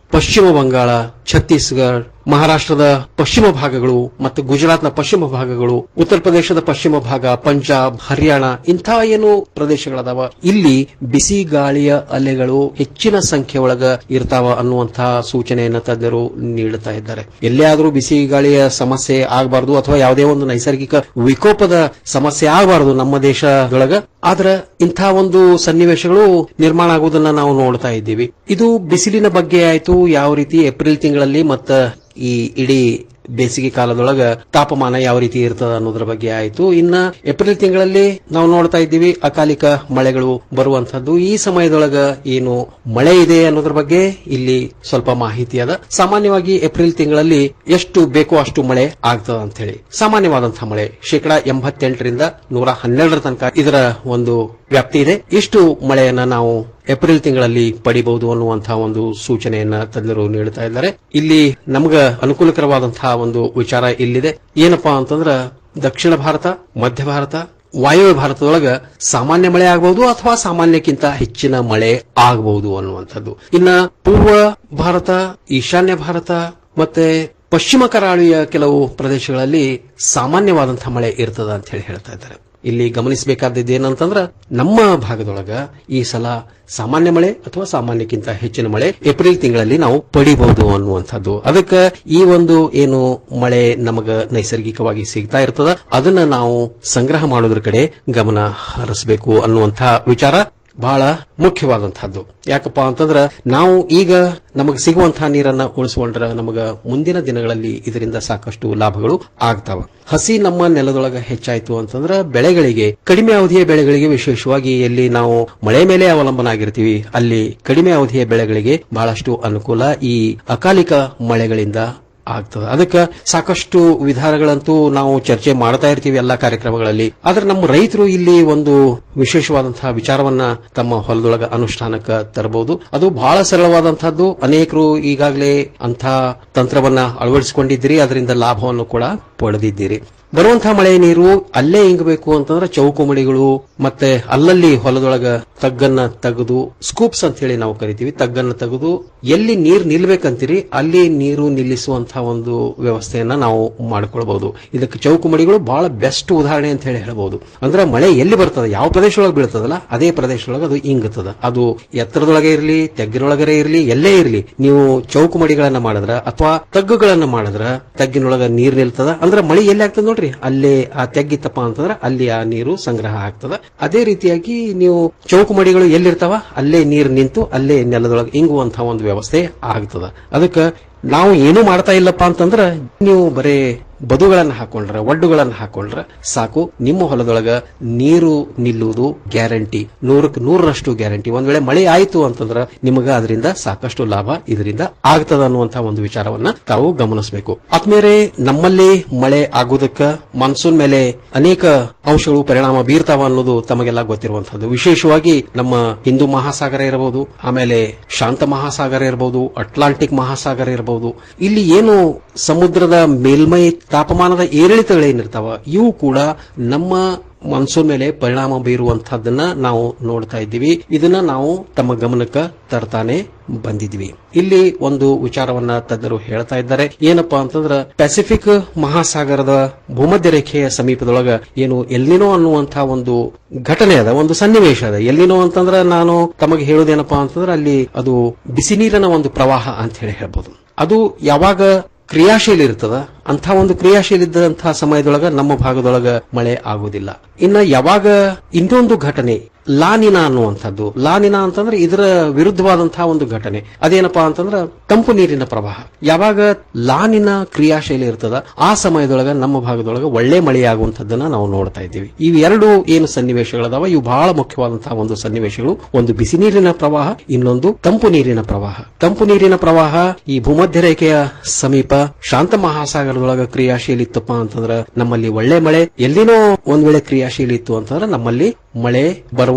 ಪಶ್ಚಿಮ ಬಂಗಾಳ ಛತ್ತೀಸ್ಗಢ ಮಹಾರಾಷ್ಟ್ರದ ಪಶ್ಚಿಮ ಭಾಗಗಳು ಮತ್ತು ಗುಜರಾತ್ನ ಪಶ್ಚಿಮ ಭಾಗಗಳು ಉತ್ತರ ಪ್ರದೇಶದ ಪಶ್ಚಿಮ ಭಾಗ ಪಂಜಾಬ್ ಹರಿಯಾಣ ಇಂಥ ಏನು ಪ್ರದೇಶಗಳದಾವ ಇಲ್ಲಿ ಬಿಸಿ ಗಾಳಿಯ ಅಲೆಗಳು ಹೆಚ್ಚಿನ ಸಂಖ್ಯೆ ಒಳಗ ಇರ್ತಾವ ಅನ್ನುವಂತಹ ಸೂಚನೆಯನ್ನ ತಜ್ಞರು ನೀಡುತ್ತಾ ಇದ್ದಾರೆ ಎಲ್ಲೇ ಆದರೂ ಬಿಸಿ ಗಾಳಿಯ ಸಮಸ್ಯೆ ಆಗಬಾರದು ಅಥವಾ ಯಾವುದೇ ಒಂದು ನೈಸರ್ಗಿಕ ವಿಕೋಪದ ಸಮಸ್ಯೆ ಆಗಬಾರದು ನಮ್ಮ ದೇಶದೊಳಗ ಆದ್ರೆ ಇಂಥ ಒಂದು ಸನ್ನಿವೇಶಗಳು ನಿರ್ಮಾಣ ಆಗುವುದನ್ನ ನಾವು ನೋಡ್ತಾ ಇದ್ದೀವಿ ಇದು ಬಿಸಿಲಿನ ಬಗ್ಗೆ ಆಯ್ತು ಯಾವ ರೀತಿ ಏಪ್ರಿಲ್ ತಿಂಗಳಲ್ಲಿ ಮತ್ತ ಈ ಇಡೀ ಬೇಸಿಗೆ ಕಾಲದೊಳಗ ತಾಪಮಾನ ಯಾವ ರೀತಿ ಇರ್ತದ ಅನ್ನೋದ್ರ ಬಗ್ಗೆ ಆಯ್ತು ಇನ್ನ ಏಪ್ರಿಲ್ ತಿಂಗಳಲ್ಲಿ ನಾವು ನೋಡ್ತಾ ಇದ್ದೀವಿ ಅಕಾಲಿಕ ಮಳೆಗಳು ಬರುವಂತದ್ದು ಈ ಸಮಯದೊಳಗ ಏನು ಮಳೆ ಇದೆ ಅನ್ನೋದ್ರ ಬಗ್ಗೆ ಇಲ್ಲಿ ಸ್ವಲ್ಪ ಮಾಹಿತಿ ಅದ ಸಾಮಾನ್ಯವಾಗಿ ಏಪ್ರಿಲ್ ತಿಂಗಳಲ್ಲಿ ಎಷ್ಟು ಬೇಕೋ ಅಷ್ಟು ಮಳೆ ಆಗ್ತದ ಅಂತ ಹೇಳಿ ಸಾಮಾನ್ಯವಾದಂತಹ ಮಳೆ ಶೇಕಡಾ ಎಂಬತ್ತೆಂಟರಿಂದ ನೂರ ಹನ್ನೆರಡರ ತನಕ ಇದರ ಒಂದು ವ್ಯಾಪ್ತಿ ಇದೆ ಇಷ್ಟು ಮಳೆಯನ್ನ ನಾವು ಏಪ್ರಿಲ್ ತಿಂಗಳಲ್ಲಿ ಪಡಿಬಹುದು ಅನ್ನುವಂತಹ ಒಂದು ಸೂಚನೆಯನ್ನ ತಜ್ಞರು ನೀಡುತ್ತಾ ಇದ್ದಾರೆ ಇಲ್ಲಿ ನಮಗ ಅನುಕೂಲಕರವಾದಂತಹ ಒಂದು ವಿಚಾರ ಇಲ್ಲಿದೆ ಏನಪ್ಪಾ ಅಂತಂದ್ರ ದಕ್ಷಿಣ ಭಾರತ ಮಧ್ಯ ಭಾರತ ವಾಯವ್ಯ ಭಾರತದೊಳಗ ಸಾಮಾನ್ಯ ಮಳೆ ಆಗಬಹುದು ಅಥವಾ ಸಾಮಾನ್ಯಕ್ಕಿಂತ ಹೆಚ್ಚಿನ ಮಳೆ ಆಗಬಹುದು ಅನ್ನುವಂಥದ್ದು ಇನ್ನ ಪೂರ್ವ ಭಾರತ ಈಶಾನ್ಯ ಭಾರತ ಮತ್ತೆ ಪಶ್ಚಿಮ ಕರಾವಳಿಯ ಕೆಲವು ಪ್ರದೇಶಗಳಲ್ಲಿ ಸಾಮಾನ್ಯವಾದಂತಹ ಮಳೆ ಇರ್ತದ ಅಂತ ಹೇಳಿ ಹೇಳ್ತಾ ಇದ್ದಾರೆ ಇಲ್ಲಿ ಗಮನಿಸಬೇಕಾದದ್ದು ಏನಂತಂದ್ರ ನಮ್ಮ ಭಾಗದೊಳಗ ಈ ಸಲ ಸಾಮಾನ್ಯ ಮಳೆ ಅಥವಾ ಸಾಮಾನ್ಯಕ್ಕಿಂತ ಹೆಚ್ಚಿನ ಮಳೆ ಏಪ್ರಿಲ್ ತಿಂಗಳಲ್ಲಿ ನಾವು ಪಡಿಬಹುದು ಅನ್ನುವಂಥದ್ದು ಅದಕ್ಕೆ ಈ ಒಂದು ಏನು ಮಳೆ ನಮಗ ನೈಸರ್ಗಿಕವಾಗಿ ಸಿಗ್ತಾ ಇರ್ತದ ಅದನ್ನ ನಾವು ಸಂಗ್ರಹ ಮಾಡೋದ್ರ ಕಡೆ ಗಮನ ಹರಿಸಬೇಕು ಅನ್ನುವಂತಹ ವಿಚಾರ ಬಹಳ ಮುಖ್ಯವಾದಂತಹದ್ದು ಯಾಕಪ್ಪ ಅಂತಂದ್ರ ನಾವು ಈಗ ನಮಗೆ ಸಿಗುವಂತಹ ನೀರನ್ನ ಉಳಿಸಿಕೊಂಡ್ರ ನಮಗ ಮುಂದಿನ ದಿನಗಳಲ್ಲಿ ಇದರಿಂದ ಸಾಕಷ್ಟು ಲಾಭಗಳು ಆಗ್ತಾವ ಹಸಿ ನಮ್ಮ ನೆಲದೊಳಗ ಹೆಚ್ಚಾಯ್ತು ಅಂತಂದ್ರ ಬೆಳೆಗಳಿಗೆ ಕಡಿಮೆ ಅವಧಿಯ ಬೆಳೆಗಳಿಗೆ ವಿಶೇಷವಾಗಿ ಎಲ್ಲಿ ನಾವು ಮಳೆ ಮೇಲೆ ಅವಲಂಬನ ಆಗಿರ್ತೀವಿ ಅಲ್ಲಿ ಕಡಿಮೆ ಅವಧಿಯ ಬೆಳೆಗಳಿಗೆ ಬಹಳಷ್ಟು ಅನುಕೂಲ ಈ ಅಕಾಲಿಕ ಮಳೆಗಳಿಂದ ಆಗ್ತದೆ ಅದಕ್ಕೆ ಸಾಕಷ್ಟು ವಿಧಾನಗಳಂತೂ ನಾವು ಚರ್ಚೆ ಮಾಡ್ತಾ ಇರ್ತೀವಿ ಎಲ್ಲಾ ಕಾರ್ಯಕ್ರಮಗಳಲ್ಲಿ ಆದ್ರೆ ನಮ್ಮ ರೈತರು ಇಲ್ಲಿ ಒಂದು ವಿಶೇಷವಾದಂತಹ ವಿಚಾರವನ್ನ ತಮ್ಮ ಹೊಲದೊಳಗ ಅನುಷ್ಠಾನಕ್ಕೆ ತರಬಹುದು ಅದು ಬಹಳ ಸರಳವಾದಂತಹದ್ದು ಅನೇಕರು ಈಗಾಗಲೇ ಅಂಥ ತಂತ್ರವನ್ನ ಅಳವಡಿಸಿಕೊಂಡಿದ್ದೀರಿ ಅದರಿಂದ ಲಾಭವನ್ನು ಕೂಡ ಪಡೆದಿದ್ದೀರಿ ಬರುವಂತಹ ಮಳೆ ನೀರು ಅಲ್ಲೇ ಇಂಗಬೇಕು ಅಂತಂದ್ರೆ ಚೌಕುಮಡಿಗಳು ಮತ್ತೆ ಅಲ್ಲಲ್ಲಿ ಹೊಲದೊಳಗ ತಗ್ಗನ್ನ ತೆಗೆದು ಸ್ಕೂಪ್ಸ್ ಅಂತ ಹೇಳಿ ನಾವು ಕರಿತೀವಿ ತಗ್ಗನ್ನ ತೆಗೆದು ಎಲ್ಲಿ ನೀರು ನಿಲ್ಬೇಕಂತೀರಿ ಅಲ್ಲಿ ನೀರು ನಿಲ್ಲಿಸುವಂತಹ ಒಂದು ವ್ಯವಸ್ಥೆಯನ್ನ ನಾವು ಮಾಡ್ಕೊಳ್ಬಹುದು ಇದಕ್ಕೆ ಚೌಕುಮಡಿಗಳು ಬಹಳ ಬೆಸ್ಟ್ ಉದಾಹರಣೆ ಅಂತ ಹೇಳಿ ಹೇಳಬಹುದು ಅಂದ್ರೆ ಮಳೆ ಎಲ್ಲಿ ಬರ್ತದೆ ಯಾವ ಪ್ರದೇಶದೊಳಗೆ ಬೀಳ್ತದಲ್ಲ ಅದೇ ಪ್ರದೇಶದೊಳಗೆ ಅದು ಇಂಗುತ್ತದೆ ಅದು ಎತ್ತರದೊಳಗೆ ಇರಲಿ ತೆಗ್ಗಿನೊಳಗರೆ ಇರಲಿ ಎಲ್ಲೇ ಇರಲಿ ನೀವು ಚೌಕುಮಡಿಗಳನ್ನ ಮಾಡಿದ್ರ ಅಥವಾ ತಗ್ಗುಗಳನ್ನ ಮಾಡಿದ್ರ ತಗ್ಗಿನೊಳಗ ನೀರ್ ನಿಲ್ತದ ಅಂದ್ರೆ ಮಳೆ ಎಲ್ಲಿ ಆಗ್ತದೆ ನೋಡ್ರಿ ಅಲ್ಲೇ ಆ ತೆಗ್ಗಿತ್ತಪ್ಪ ಅಂತಂದ್ರೆ ಅಲ್ಲಿ ಆ ನೀರು ಸಂಗ್ರಹ ಆಗ್ತದ ಅದೇ ರೀತಿಯಾಗಿ ನೀವು ಚೌಕುಮಡಿಗಳು ಎಲ್ಲಿರ್ತಾವ ಅಲ್ಲೇ ನೀರು ನಿಂತು ಅಲ್ಲೇ ನೆಲದೊಳಗೆ ಇಂಗುವಂತಹ ಒಂದು ವ್ಯವಸ್ಥೆ ಆಗ್ತದ ಅದಕ್ಕೆ ನಾವು ಏನೂ ಮಾಡ್ತಾ ಇಲ್ಲಪ್ಪ ಅಂತಂದ್ರ ನೀವು ಬರೇ ಬದುಗಳನ್ನ ಹಾಕೊಂಡ್ರ ಒಡ್ಡುಗಳನ್ನ ಹಾಕೊಂಡ್ರ ಸಾಕು ನಿಮ್ಮ ಹೊಲದೊಳಗ ನೀರು ನಿಲ್ಲುವುದು ಗ್ಯಾರಂಟಿ ನೂರಕ್ಕೆ ನೂರರಷ್ಟು ಗ್ಯಾರಂಟಿ ಒಂದ್ ವೇಳೆ ಮಳೆ ಆಯಿತು ಅಂತಂದ್ರ ನಿಮಗ ಅದರಿಂದ ಸಾಕಷ್ಟು ಲಾಭ ಇದರಿಂದ ಆಗ್ತದ ಅನ್ನುವಂತಹ ಒಂದು ವಿಚಾರವನ್ನ ತಾವು ಗಮನಿಸಬೇಕು ಆದ್ಮೇಲೆ ನಮ್ಮಲ್ಲಿ ಮಳೆ ಆಗುವುದಕ್ಕ ಮಾನ್ಸೂನ್ ಮೇಲೆ ಅನೇಕ ಅಂಶಗಳು ಪರಿಣಾಮ ಬೀರ್ತಾವ ಅನ್ನೋದು ತಮಗೆಲ್ಲ ಗೊತ್ತಿರುವಂತಹದ್ದು ವಿಶೇಷವಾಗಿ ನಮ್ಮ ಹಿಂದೂ ಮಹಾಸಾಗರ ಇರಬಹುದು ಆಮೇಲೆ ಶಾಂತ ಮಹಾಸಾಗರ ಇರಬಹುದು ಅಟ್ಲಾಂಟಿಕ್ ಮಹಾಸಾಗರ ಇರಬಹುದು ಇಲ್ಲಿ ಏನು ಸಮುದ್ರದ ಮೇಲ್ಮೈ ತಾಪಮಾನದ ಏರಿಳಿತಗಳೇನಿರ್ತಾವ ಇವು ಕೂಡ ನಮ್ಮ ಮಾನ್ಸೂನ್ ಮೇಲೆ ಪರಿಣಾಮ ಬೀರುವಂತಹದ್ದನ್ನ ನಾವು ನೋಡ್ತಾ ಇದ್ದೀವಿ ಇದನ್ನ ನಾವು ತಮ್ಮ ಗಮನಕ್ಕೆ ತರ್ತಾನೆ ಬಂದಿದ್ವಿ ಇಲ್ಲಿ ಒಂದು ವಿಚಾರವನ್ನ ತಜ್ಞರು ಹೇಳ್ತಾ ಇದ್ದಾರೆ ಏನಪ್ಪಾ ಅಂತಂದ್ರ ಪೆಸಿಫಿಕ್ ಮಹಾಸಾಗರದ ಭೂಮಧ್ಯ ರೇಖೆಯ ಸಮೀಪದೊಳಗ ಏನು ಎಲ್ಲಿನೋ ಅನ್ನುವಂತಹ ಒಂದು ಘಟನೆ ಅದ ಒಂದು ಸನ್ನಿವೇಶ ಅದ ಎಲ್ಲಿನೋ ಅಂತಂದ್ರ ನಾನು ತಮಗೆ ಹೇಳುವುದೇನಪ್ಪಾ ಅಂತಂದ್ರೆ ಅಲ್ಲಿ ಅದು ಬಿಸಿ ನೀರಿನ ಒಂದು ಪ್ರವಾಹ ಅಂತ ಹೇಳಿ ಹೇಳ್ಬೋದು ಅದು ಯಾವಾಗ ಕ್ರಿಯಾಶೀಲ ಇರ್ತದ ಅಂಥ ಒಂದು ಕ್ರಿಯಾಶೀಲ ಇದ್ದಂತಹ ಸಮಯದೊಳಗ ನಮ್ಮ ಭಾಗದೊಳಗ ಮಳೆ ಆಗುವುದಿಲ್ಲ ಇನ್ನ ಯಾವಾಗ ಇನ್ನೊಂದು ಘಟನೆ ಲಾನಿನಾ ಅನ್ನುವಂಥದ್ದು ಲಾನಿನಾ ಅಂತಂದ್ರೆ ಇದರ ವಿರುದ್ಧವಾದಂತಹ ಒಂದು ಘಟನೆ ಅದೇನಪ್ಪಾ ಅಂತಂದ್ರ ತಂಪು ನೀರಿನ ಪ್ರವಾಹ ಯಾವಾಗ ಲಾನಿನ ಕ್ರಿಯಾಶೀಲ ಇರ್ತದ ಆ ಸಮಯದೊಳಗ ನಮ್ಮ ಭಾಗದೊಳಗ ಒಳ್ಳೆ ಮಳೆಯಾಗುವಂಥದ್ದನ್ನ ನಾವು ನೋಡ್ತಾ ಇದ್ದೀವಿ ಇವು ಎರಡು ಏನು ಸನ್ನಿವೇಶಗಳದಾವ ಇವು ಬಹಳ ಮುಖ್ಯವಾದಂತಹ ಒಂದು ಸನ್ನಿವೇಶಗಳು ಒಂದು ಬಿಸಿ ನೀರಿನ ಪ್ರವಾಹ ಇನ್ನೊಂದು ತಂಪು ನೀರಿನ ಪ್ರವಾಹ ತಂಪು ನೀರಿನ ಪ್ರವಾಹ ಈ ಭೂಮಧ್ಯ ರೇಖೆಯ ಸಮೀಪ ಶಾಂತ ಮಹಾಸಾಗರದೊಳಗ ಕ್ರಿಯಾಶೀಲ ಇತ್ತಪ್ಪ ಅಂತಂದ್ರ ನಮ್ಮಲ್ಲಿ ಒಳ್ಳೆ ಮಳೆ ಎಲ್ಲಿನೋ ಒಂದ್ ವೇಳೆ ಕ್ರಿಯಾಶೀಲ ಇತ್ತು ಅಂತಂದ್ರೆ ನಮ್ಮಲ್ಲಿ ಮಳೆ ಬರುವಂತ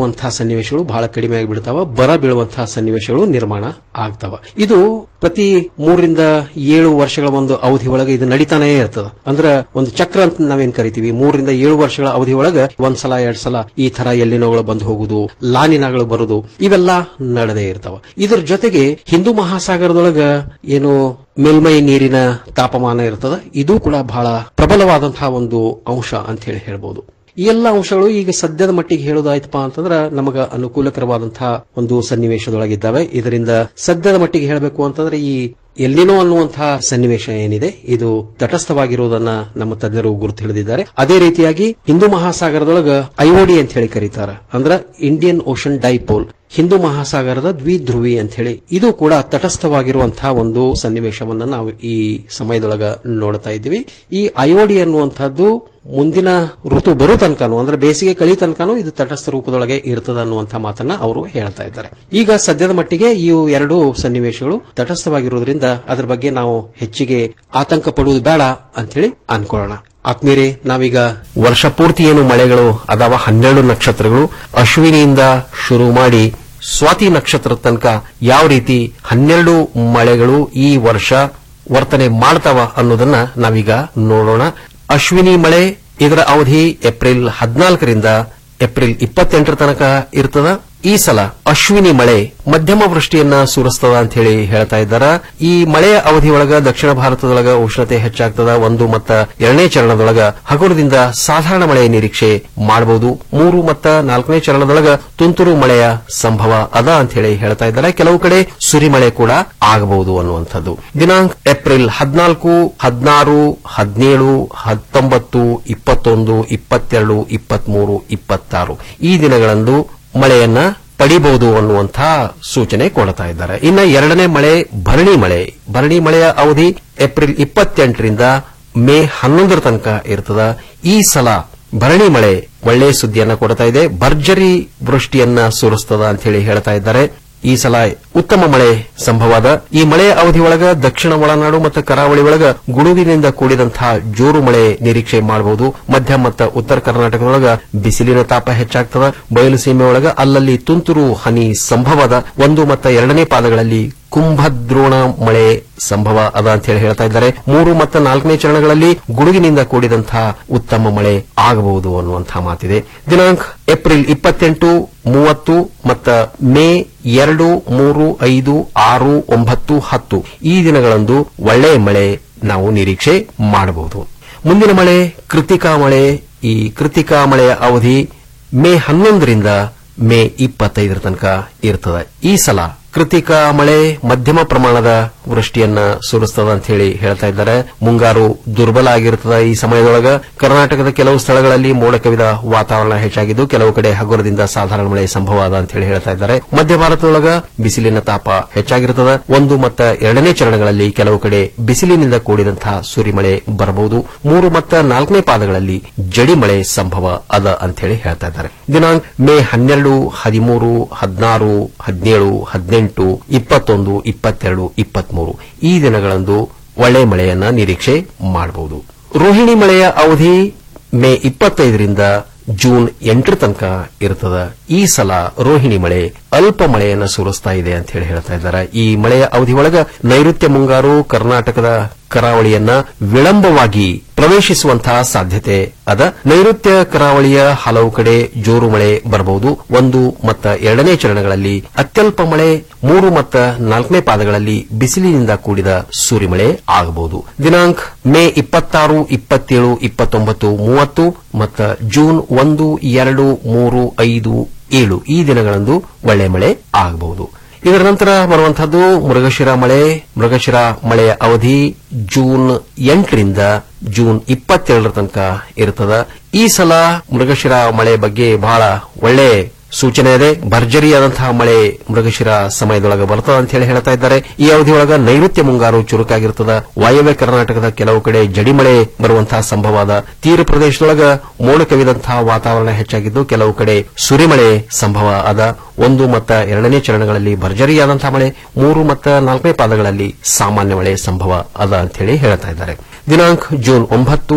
ಬರುವಂತಹ ಸನ್ನಿವೇಶಗಳು ಬಹಳ ಕಡಿಮೆ ಆಗಿಬಿಡ್ತಾವ ಬರ ಬೀಳುವಂತಹ ಸನ್ನಿವೇಶಗಳು ನಿರ್ಮಾಣ ಆಗ್ತಾವ ಇದು ಪ್ರತಿ ಮೂರರಿಂದ ಏಳು ವರ್ಷಗಳ ಒಂದು ಅವಧಿ ಒಳಗೆ ಇದು ನಡೀತಾನೇ ಇರ್ತದ ಅಂದ್ರ ಒಂದು ಚಕ್ರ ಅಂತ ನಾವೇನ್ ಕರಿತೀವಿ ಮೂರರಿಂದ ಏಳು ವರ್ಷಗಳ ಅವಧಿ ಒಳಗೆ ಒಂದ್ಸಲ ಎರಡ್ ಸಲ ಈ ತರ ಎಲ್ಲಿನೋಗಳು ಬಂದು ಹೋಗುದು ಲಾನಿನಗಳು ಬರುದು ಇವೆಲ್ಲ ನಡೆದೇ ಇರ್ತಾವ ಇದ್ರ ಜೊತೆಗೆ ಹಿಂದೂ ಮಹಾಸಾಗರದೊಳಗ ಏನು ಮೇಲ್ಮೈ ನೀರಿನ ತಾಪಮಾನ ಇರ್ತದ ಇದು ಕೂಡ ಬಹಳ ಪ್ರಬಲವಾದಂತಹ ಒಂದು ಅಂಶ ಅಂತ ಹೇಳಿ ಹೇಳ್ಬೋದು ಈ ಎಲ್ಲ ಅಂಶಗಳು ಈಗ ಸದ್ಯದ ಮಟ್ಟಿಗೆ ಹೇಳೋದಾಯ್ತಪ್ಪ ಅಂತಂದ್ರ ನಮಗ ಅನುಕೂಲಕರವಾದಂತಹ ಒಂದು ಸನ್ನಿವೇಶದೊಳಗಿದ್ದಾವೆ ಇದರಿಂದ ಸದ್ಯದ ಮಟ್ಟಿಗೆ ಹೇಳಬೇಕು ಅಂತಂದ್ರೆ ಈ ಎಲ್ಲಿನೋ ಅನ್ನುವಂತಹ ಸನ್ನಿವೇಶ ಏನಿದೆ ಇದು ತಟಸ್ಥವಾಗಿರುವುದನ್ನ ನಮ್ಮ ತಜ್ಞರು ಗುರುತು ಹಿಡಿದಿದ್ದಾರೆ ಅದೇ ರೀತಿಯಾಗಿ ಹಿಂದೂ ಮಹಾಸಾಗರದೊಳಗ ಐಒಡಿ ಅಂತ ಹೇಳಿ ಕರೀತಾರ ಅಂದ್ರ ಇಂಡಿಯನ್ ಓಷನ್ ಡೈಪೋಲ್ ಹಿಂದೂ ಮಹಾಸಾಗರದ ದ್ವಿಧ್ರುವಿ ಅಂತ ಹೇಳಿ ಇದು ಕೂಡ ತಟಸ್ಥವಾಗಿರುವಂತಹ ಒಂದು ಸನ್ನಿವೇಶವನ್ನ ನಾವು ಈ ಸಮಯದೊಳಗ ನೋಡ್ತಾ ಇದ್ದೀವಿ ಈ ಐಒಡಿ ಅನ್ನುವಂಥದ್ದು ಮುಂದಿನ ಋತು ಬರೋ ತನಕನೂ ಅಂದ್ರೆ ಬೇಸಿಗೆ ಕಳಿ ತನಕನೂ ಇದು ತಟಸ್ಥ ರೂಪದೊಳಗೆ ಇರ್ತದ ಅನ್ನುವಂಥ ಮಾತನ್ನ ಅವರು ಹೇಳ್ತಾ ಇದ್ದಾರೆ ಈಗ ಸದ್ಯದ ಮಟ್ಟಿಗೆ ಈ ಎರಡು ಸನ್ನಿವೇಶಗಳು ತಟಸ್ಥವಾಗಿರೋದ್ರಿಂದ ಅದರ ಬಗ್ಗೆ ನಾವು ಹೆಚ್ಚಿಗೆ ಆತಂಕ ಪಡುವುದು ಬೇಡ ಅಂತ ಹೇಳಿ ಅನ್ಕೊಳ್ಳೋಣ ಆತ್ಮೀಯರೇ ನಾವೀಗ ವರ್ಷ ಪೂರ್ತಿ ಏನು ಮಳೆಗಳು ಅದಾವ ಹನ್ನೆರಡು ನಕ್ಷತ್ರಗಳು ಅಶ್ವಿನಿಯಿಂದ ಶುರು ಮಾಡಿ ಸ್ವಾತಿ ನಕ್ಷತ್ರ ತನಕ ಯಾವ ರೀತಿ ಹನ್ನೆರಡು ಮಳೆಗಳು ಈ ವರ್ಷ ವರ್ತನೆ ಮಾಡ್ತಾವ ಅನ್ನೋದನ್ನ ನಾವೀಗ ನೋಡೋಣ ಅಶ್ವಿನಿ ಮಳೆ ಇದರ ಅವಧಿ ಏಪ್ರಿಲ್ ಹದಿನಾಲ್ಕರಿಂದ ಏಪ್ರಿಲ್ ಇಪ್ಪತ್ತೆಂಟರ ತನಕ ಇರ್ತದ ಈ ಸಲ ಅಶ್ವಿನಿ ಮಳೆ ಮಧ್ಯಮ ವೃಷ್ಟಿಯನ್ನ ಸುರಿಸ್ತದ ಅಂತ ಹೇಳಿ ಹೇಳ್ತಾ ಇದ್ದಾರ ಈ ಮಳೆಯ ಅವಧಿಯೊಳಗ ದಕ್ಷಿಣ ಭಾರತದೊಳಗ ಉಷ್ಣತೆ ಹೆಚ್ಚಾಗ್ತದ ಒಂದು ಮತ್ತ ಎರಡನೇ ಚರಣದೊಳಗ ಹಗುರದಿಂದ ಸಾಧಾರಣ ಮಳೆಯ ನಿರೀಕ್ಷೆ ಮಾಡಬಹುದು ಮೂರು ಮತ್ತ ನಾಲ್ಕನೇ ಚರಣದೊಳಗ ತುಂತುರು ಮಳೆಯ ಸಂಭವ ಅದ ಅಂತ ಹೇಳಿ ಹೇಳ್ತಾ ಇದ್ದಾರೆ ಕೆಲವು ಕಡೆ ಸುರಿಮಳೆ ಕೂಡ ಆಗಬಹುದು ಅನ್ನುವಂಥದ್ದು ದಿನಾಂಕ ಏಪ್ರಿಲ್ ಹದಿನಾಲ್ಕು ಹದಿನಾರು ಹದಿನೇಳು ಹತ್ತೊಂಬತ್ತು ಇಪ್ಪತ್ತೊಂದು ಇಪ್ಪತ್ತೆರಡು ಇಪ್ಪತ್ಮೂರು ಇಪ್ಪತ್ತಾರು ಈ ದಿನಗಳಂದು ಮಳೆಯನ್ನ ಪಡಿಬಹುದು ಅನ್ನುವಂಥ ಸೂಚನೆ ಕೊಡ್ತಾ ಇದ್ದಾರೆ ಇನ್ನ ಎರಡನೇ ಮಳೆ ಭರಣಿ ಮಳೆ ಭರಣಿ ಮಳೆಯ ಅವಧಿ ಏಪ್ರಿಲ್ ಇಪ್ಪತ್ತೆಂಟರಿಂದ ಮೇ ಹನ್ನೊಂದರ ತನಕ ಇರ್ತದ ಈ ಸಲ ಭರಣಿ ಮಳೆ ಒಳ್ಳೆ ಸುದ್ದಿಯನ್ನ ಕೊಡ್ತಾ ಇದೆ ಭರ್ಜರಿ ವೃಷ್ಟಿಯನ್ನ ಸುರಿಸ್ತದ ಅಂತ ಹೇಳಿ ಹೇಳ್ತಾ ಇದ್ದಾರೆ ಈ ಸಲ ಉತ್ತಮ ಮಳೆ ಸಂಭವದ ಈ ಮಳೆಯ ಅವಧಿಯೊಳಗ ದಕ್ಷಿಣ ಒಳನಾಡು ಮತ್ತು ಕರಾವಳಿ ಒಳಗ ಗುಡುಗಿನಿಂದ ಕೂಡಿದಂತಹ ಜೋರು ಮಳೆ ನಿರೀಕ್ಷೆ ಮಾಡಬಹುದು ಮಧ್ಯ ಮತ್ತು ಉತ್ತರ ಕರ್ನಾಟಕದೊಳಗ ಬಿಸಿಲಿನ ತಾಪ ಹೆಚ್ಚಾಗ್ತದ ಬಯಲು ಸೀಮೆ ಒಳಗ ಅಲ್ಲಲ್ಲಿ ತುಂತುರು ಹನಿ ಸಂಭವದ ಒಂದು ಮತ್ತು ಎರಡನೇ ಪಾದಗಳಲ್ಲಿ ಕುಂಭದ್ರೋಣ ಮಳೆ ಸಂಭವ ಅದ ಅಂತ ಹೇಳಿ ಹೇಳ್ತಾ ಇದ್ದಾರೆ ಮೂರು ಮತ್ತು ನಾಲ್ಕನೇ ಚರಣಗಳಲ್ಲಿ ಗುಡುಗಿನಿಂದ ಕೂಡಿದಂತಹ ಉತ್ತಮ ಮಳೆ ಆಗಬಹುದು ಅನ್ನುವಂತಹ ಮಾತಿದೆ ದಿನಾಂಕ ಏಪ್ರಿಲ್ ಇಪ್ಪತ್ತೆಂಟು ಮೂವತ್ತು ಮತ್ತು ಮೇ ಎರಡು ಮೂರು ಐದು ಆರು ಒಂಬತ್ತು ಹತ್ತು ಈ ದಿನಗಳಂದು ಒಳ್ಳೆಯ ಮಳೆ ನಾವು ನಿರೀಕ್ಷೆ ಮಾಡಬಹುದು ಮುಂದಿನ ಮಳೆ ಕೃತಿಕಾ ಮಳೆ ಈ ಕೃತಿಕಾ ಮಳೆಯ ಅವಧಿ ಮೇ ಹನ್ನೊಂದರಿಂದ ಮೇ ಇಪ್ಪತ್ತೈದರ ತನಕ ಇರ್ತದೆ ಈ ಸಲ ಕೃತಿಕಾ ಮಳೆ ಮಧ್ಯಮ ಪ್ರಮಾಣದ ವೃಷ್ಟಿಯನ್ನ ಸುರಿಸ್ತದ ಅಂತ ಹೇಳಿ ಹೇಳ್ತಾ ಇದ್ದಾರೆ ಮುಂಗಾರು ದುರ್ಬಲ ಆಗಿರ್ತದ ಈ ಸಮಯದೊಳಗ ಕರ್ನಾಟಕದ ಕೆಲವು ಸ್ಥಳಗಳಲ್ಲಿ ಮೋಡ ಕವಿದ ವಾತಾವರಣ ಹೆಚ್ಚಾಗಿದ್ದು ಕೆಲವು ಕಡೆ ಹಗುರದಿಂದ ಸಾಧಾರಣ ಮಳೆ ಸಂಭವ ಅದ ಅಂತ ಹೇಳಿ ಹೇಳ್ತಾ ಇದ್ದಾರೆ ಮಧ್ಯ ಭಾರತದೊಳಗ ಬಿಸಿಲಿನ ತಾಪ ಹೆಚ್ಚಾಗಿರ್ತದ ಒಂದು ಮತ್ತು ಎರಡನೇ ಚರಣಗಳಲ್ಲಿ ಕೆಲವು ಕಡೆ ಬಿಸಿಲಿನಿಂದ ಕೂಡಿದಂತಹ ಸುರಿಮಳೆ ಬರಬಹುದು ಮೂರು ಮತ್ತು ನಾಲ್ಕನೇ ಪಾದಗಳಲ್ಲಿ ಜಡಿ ಮಳೆ ಸಂಭವ ಅದ ಅಂತ ಹೇಳಿ ಹೇಳ್ತಾ ಇದ್ದಾರೆ ದಿನಾಂಕ ಮೇ ಹನ್ನೆರಡು ಹದಿಮೂರು ಹದಿನಾರು ಹದಿನೇಳು ಹದಿನೆಂಟು ಇಪ್ಪತ್ತೊಂದು ಇಪ್ಪತ್ತೆರಡು ಇಪ್ಪತ್ಮೂರು ಈ ದಿನಗಳಂದು ಒಳ್ಳೆ ಮಳೆಯನ್ನ ನಿರೀಕ್ಷೆ ಮಾಡಬಹುದು ರೋಹಿಣಿ ಮಳೆಯ ಅವಧಿ ಮೇ ಇಪ್ಪತ್ತೈದರಿಂದ ಜೂನ್ ಎಂಟರ ತನಕ ಇರ್ತದ ಈ ಸಲ ರೋಹಿಣಿ ಮಳೆ ಅಲ್ಪ ಮಳೆಯನ್ನ ಸುರಿಸ್ತಾ ಇದೆ ಅಂತ ಹೇಳಿ ಹೇಳ್ತಾ ಇದ್ದಾರೆ ಈ ಮಳೆಯ ಅವಧಿ ಒಳಗ ನೈಋತ್ಯ ಮುಂಗಾರು ಕರ್ನಾಟಕದ ಕರಾವಳಿಯನ್ನ ವಿಳಂಬವಾಗಿ ಪ್ರವೇಶಿಸುವಂತಹ ಸಾಧ್ಯತೆ ಅದ ನೈಋತ್ಯ ಕರಾವಳಿಯ ಹಲವು ಕಡೆ ಜೋರು ಮಳೆ ಬರಬಹುದು ಒಂದು ಮತ್ತು ಎರಡನೇ ಚರಣಗಳಲ್ಲಿ ಅತ್ಯಲ್ಪ ಮಳೆ ಮೂರು ಮತ್ತು ನಾಲ್ಕನೇ ಪಾದಗಳಲ್ಲಿ ಬಿಸಿಲಿನಿಂದ ಕೂಡಿದ ಸೂರಿಮಳೆ ಆಗಬಹುದು ದಿನಾಂಕ ಮೇ ಇಪ್ಪತ್ತಾರು ಇಪ್ಪತ್ತೇಳು ಇಪ್ಪತ್ತೊಂಬತ್ತು ಮೂವತ್ತು ಮತ್ತು ಜೂನ್ ಒಂದು ಎರಡು ಮೂರು ಐದು ಏಳು ಈ ದಿನಗಳಂದು ಒಳ್ಳೆ ಮಳೆ ಆಗಬಹುದು ಇದರ ನಂತರ ಬರುವಂತಹದ್ದು ಮೃಗಶಿರ ಮಳೆ ಮೃಗಶಿರ ಮಳೆಯ ಅವಧಿ ಜೂನ್ ಎಂಟರಿಂದ ಜೂನ್ ಇಪ್ಪತ್ತೆರಡರ ತನಕ ಇರ್ತದ ಈ ಸಲ ಮೃಗಶಿರ ಮಳೆ ಬಗ್ಗೆ ಬಹಳ ಒಳ್ಳೆ ಸೂಚನೆ ಇದೆ ಭರ್ಜರಿಯಾದಂತಹ ಮಳೆ ಮೃಗಶಿರ ಸಮಯದೊಳಗೆ ಬರ್ತದ ಅಂತ ಹೇಳಿ ಹೇಳ್ತಾ ಇದ್ದಾರೆ ಈ ಅವಧಿಯೊಳಗ ನೈಋತ್ಯ ಮುಂಗಾರು ಚುರುಕಾಗಿರ್ತದ ವಾಯವ್ಯ ಕರ್ನಾಟಕದ ಕೆಲವು ಕಡೆ ಜಡಿ ಮಳೆ ಬರುವಂತಹ ಸಂಭವ ಅದ ತೀರ ಪ್ರದೇಶದೊಳಗ ಮೋಡ ಕವಿದಂತಹ ವಾತಾವರಣ ಹೆಚ್ಚಾಗಿದ್ದು ಕೆಲವು ಕಡೆ ಸುರಿಮಳೆ ಸಂಭವ ಅದ ಒಂದು ಮತ್ತು ಎರಡನೇ ಚರಣಗಳಲ್ಲಿ ಭರ್ಜರಿಯಾದಂತಹ ಮಳೆ ಮೂರು ಮತ್ತು ನಾಲ್ಕನೇ ಪಾದಗಳಲ್ಲಿ ಸಾಮಾನ್ಯ ಮಳೆ ಸಂಭವ ಅದ ಅಂತ ಹೇಳಿ ಹೇಳ್ತಾ ಇದ್ದಾರೆ ದಿನಾಂಕ ಜೂನ್ ಒಂಬತ್ತು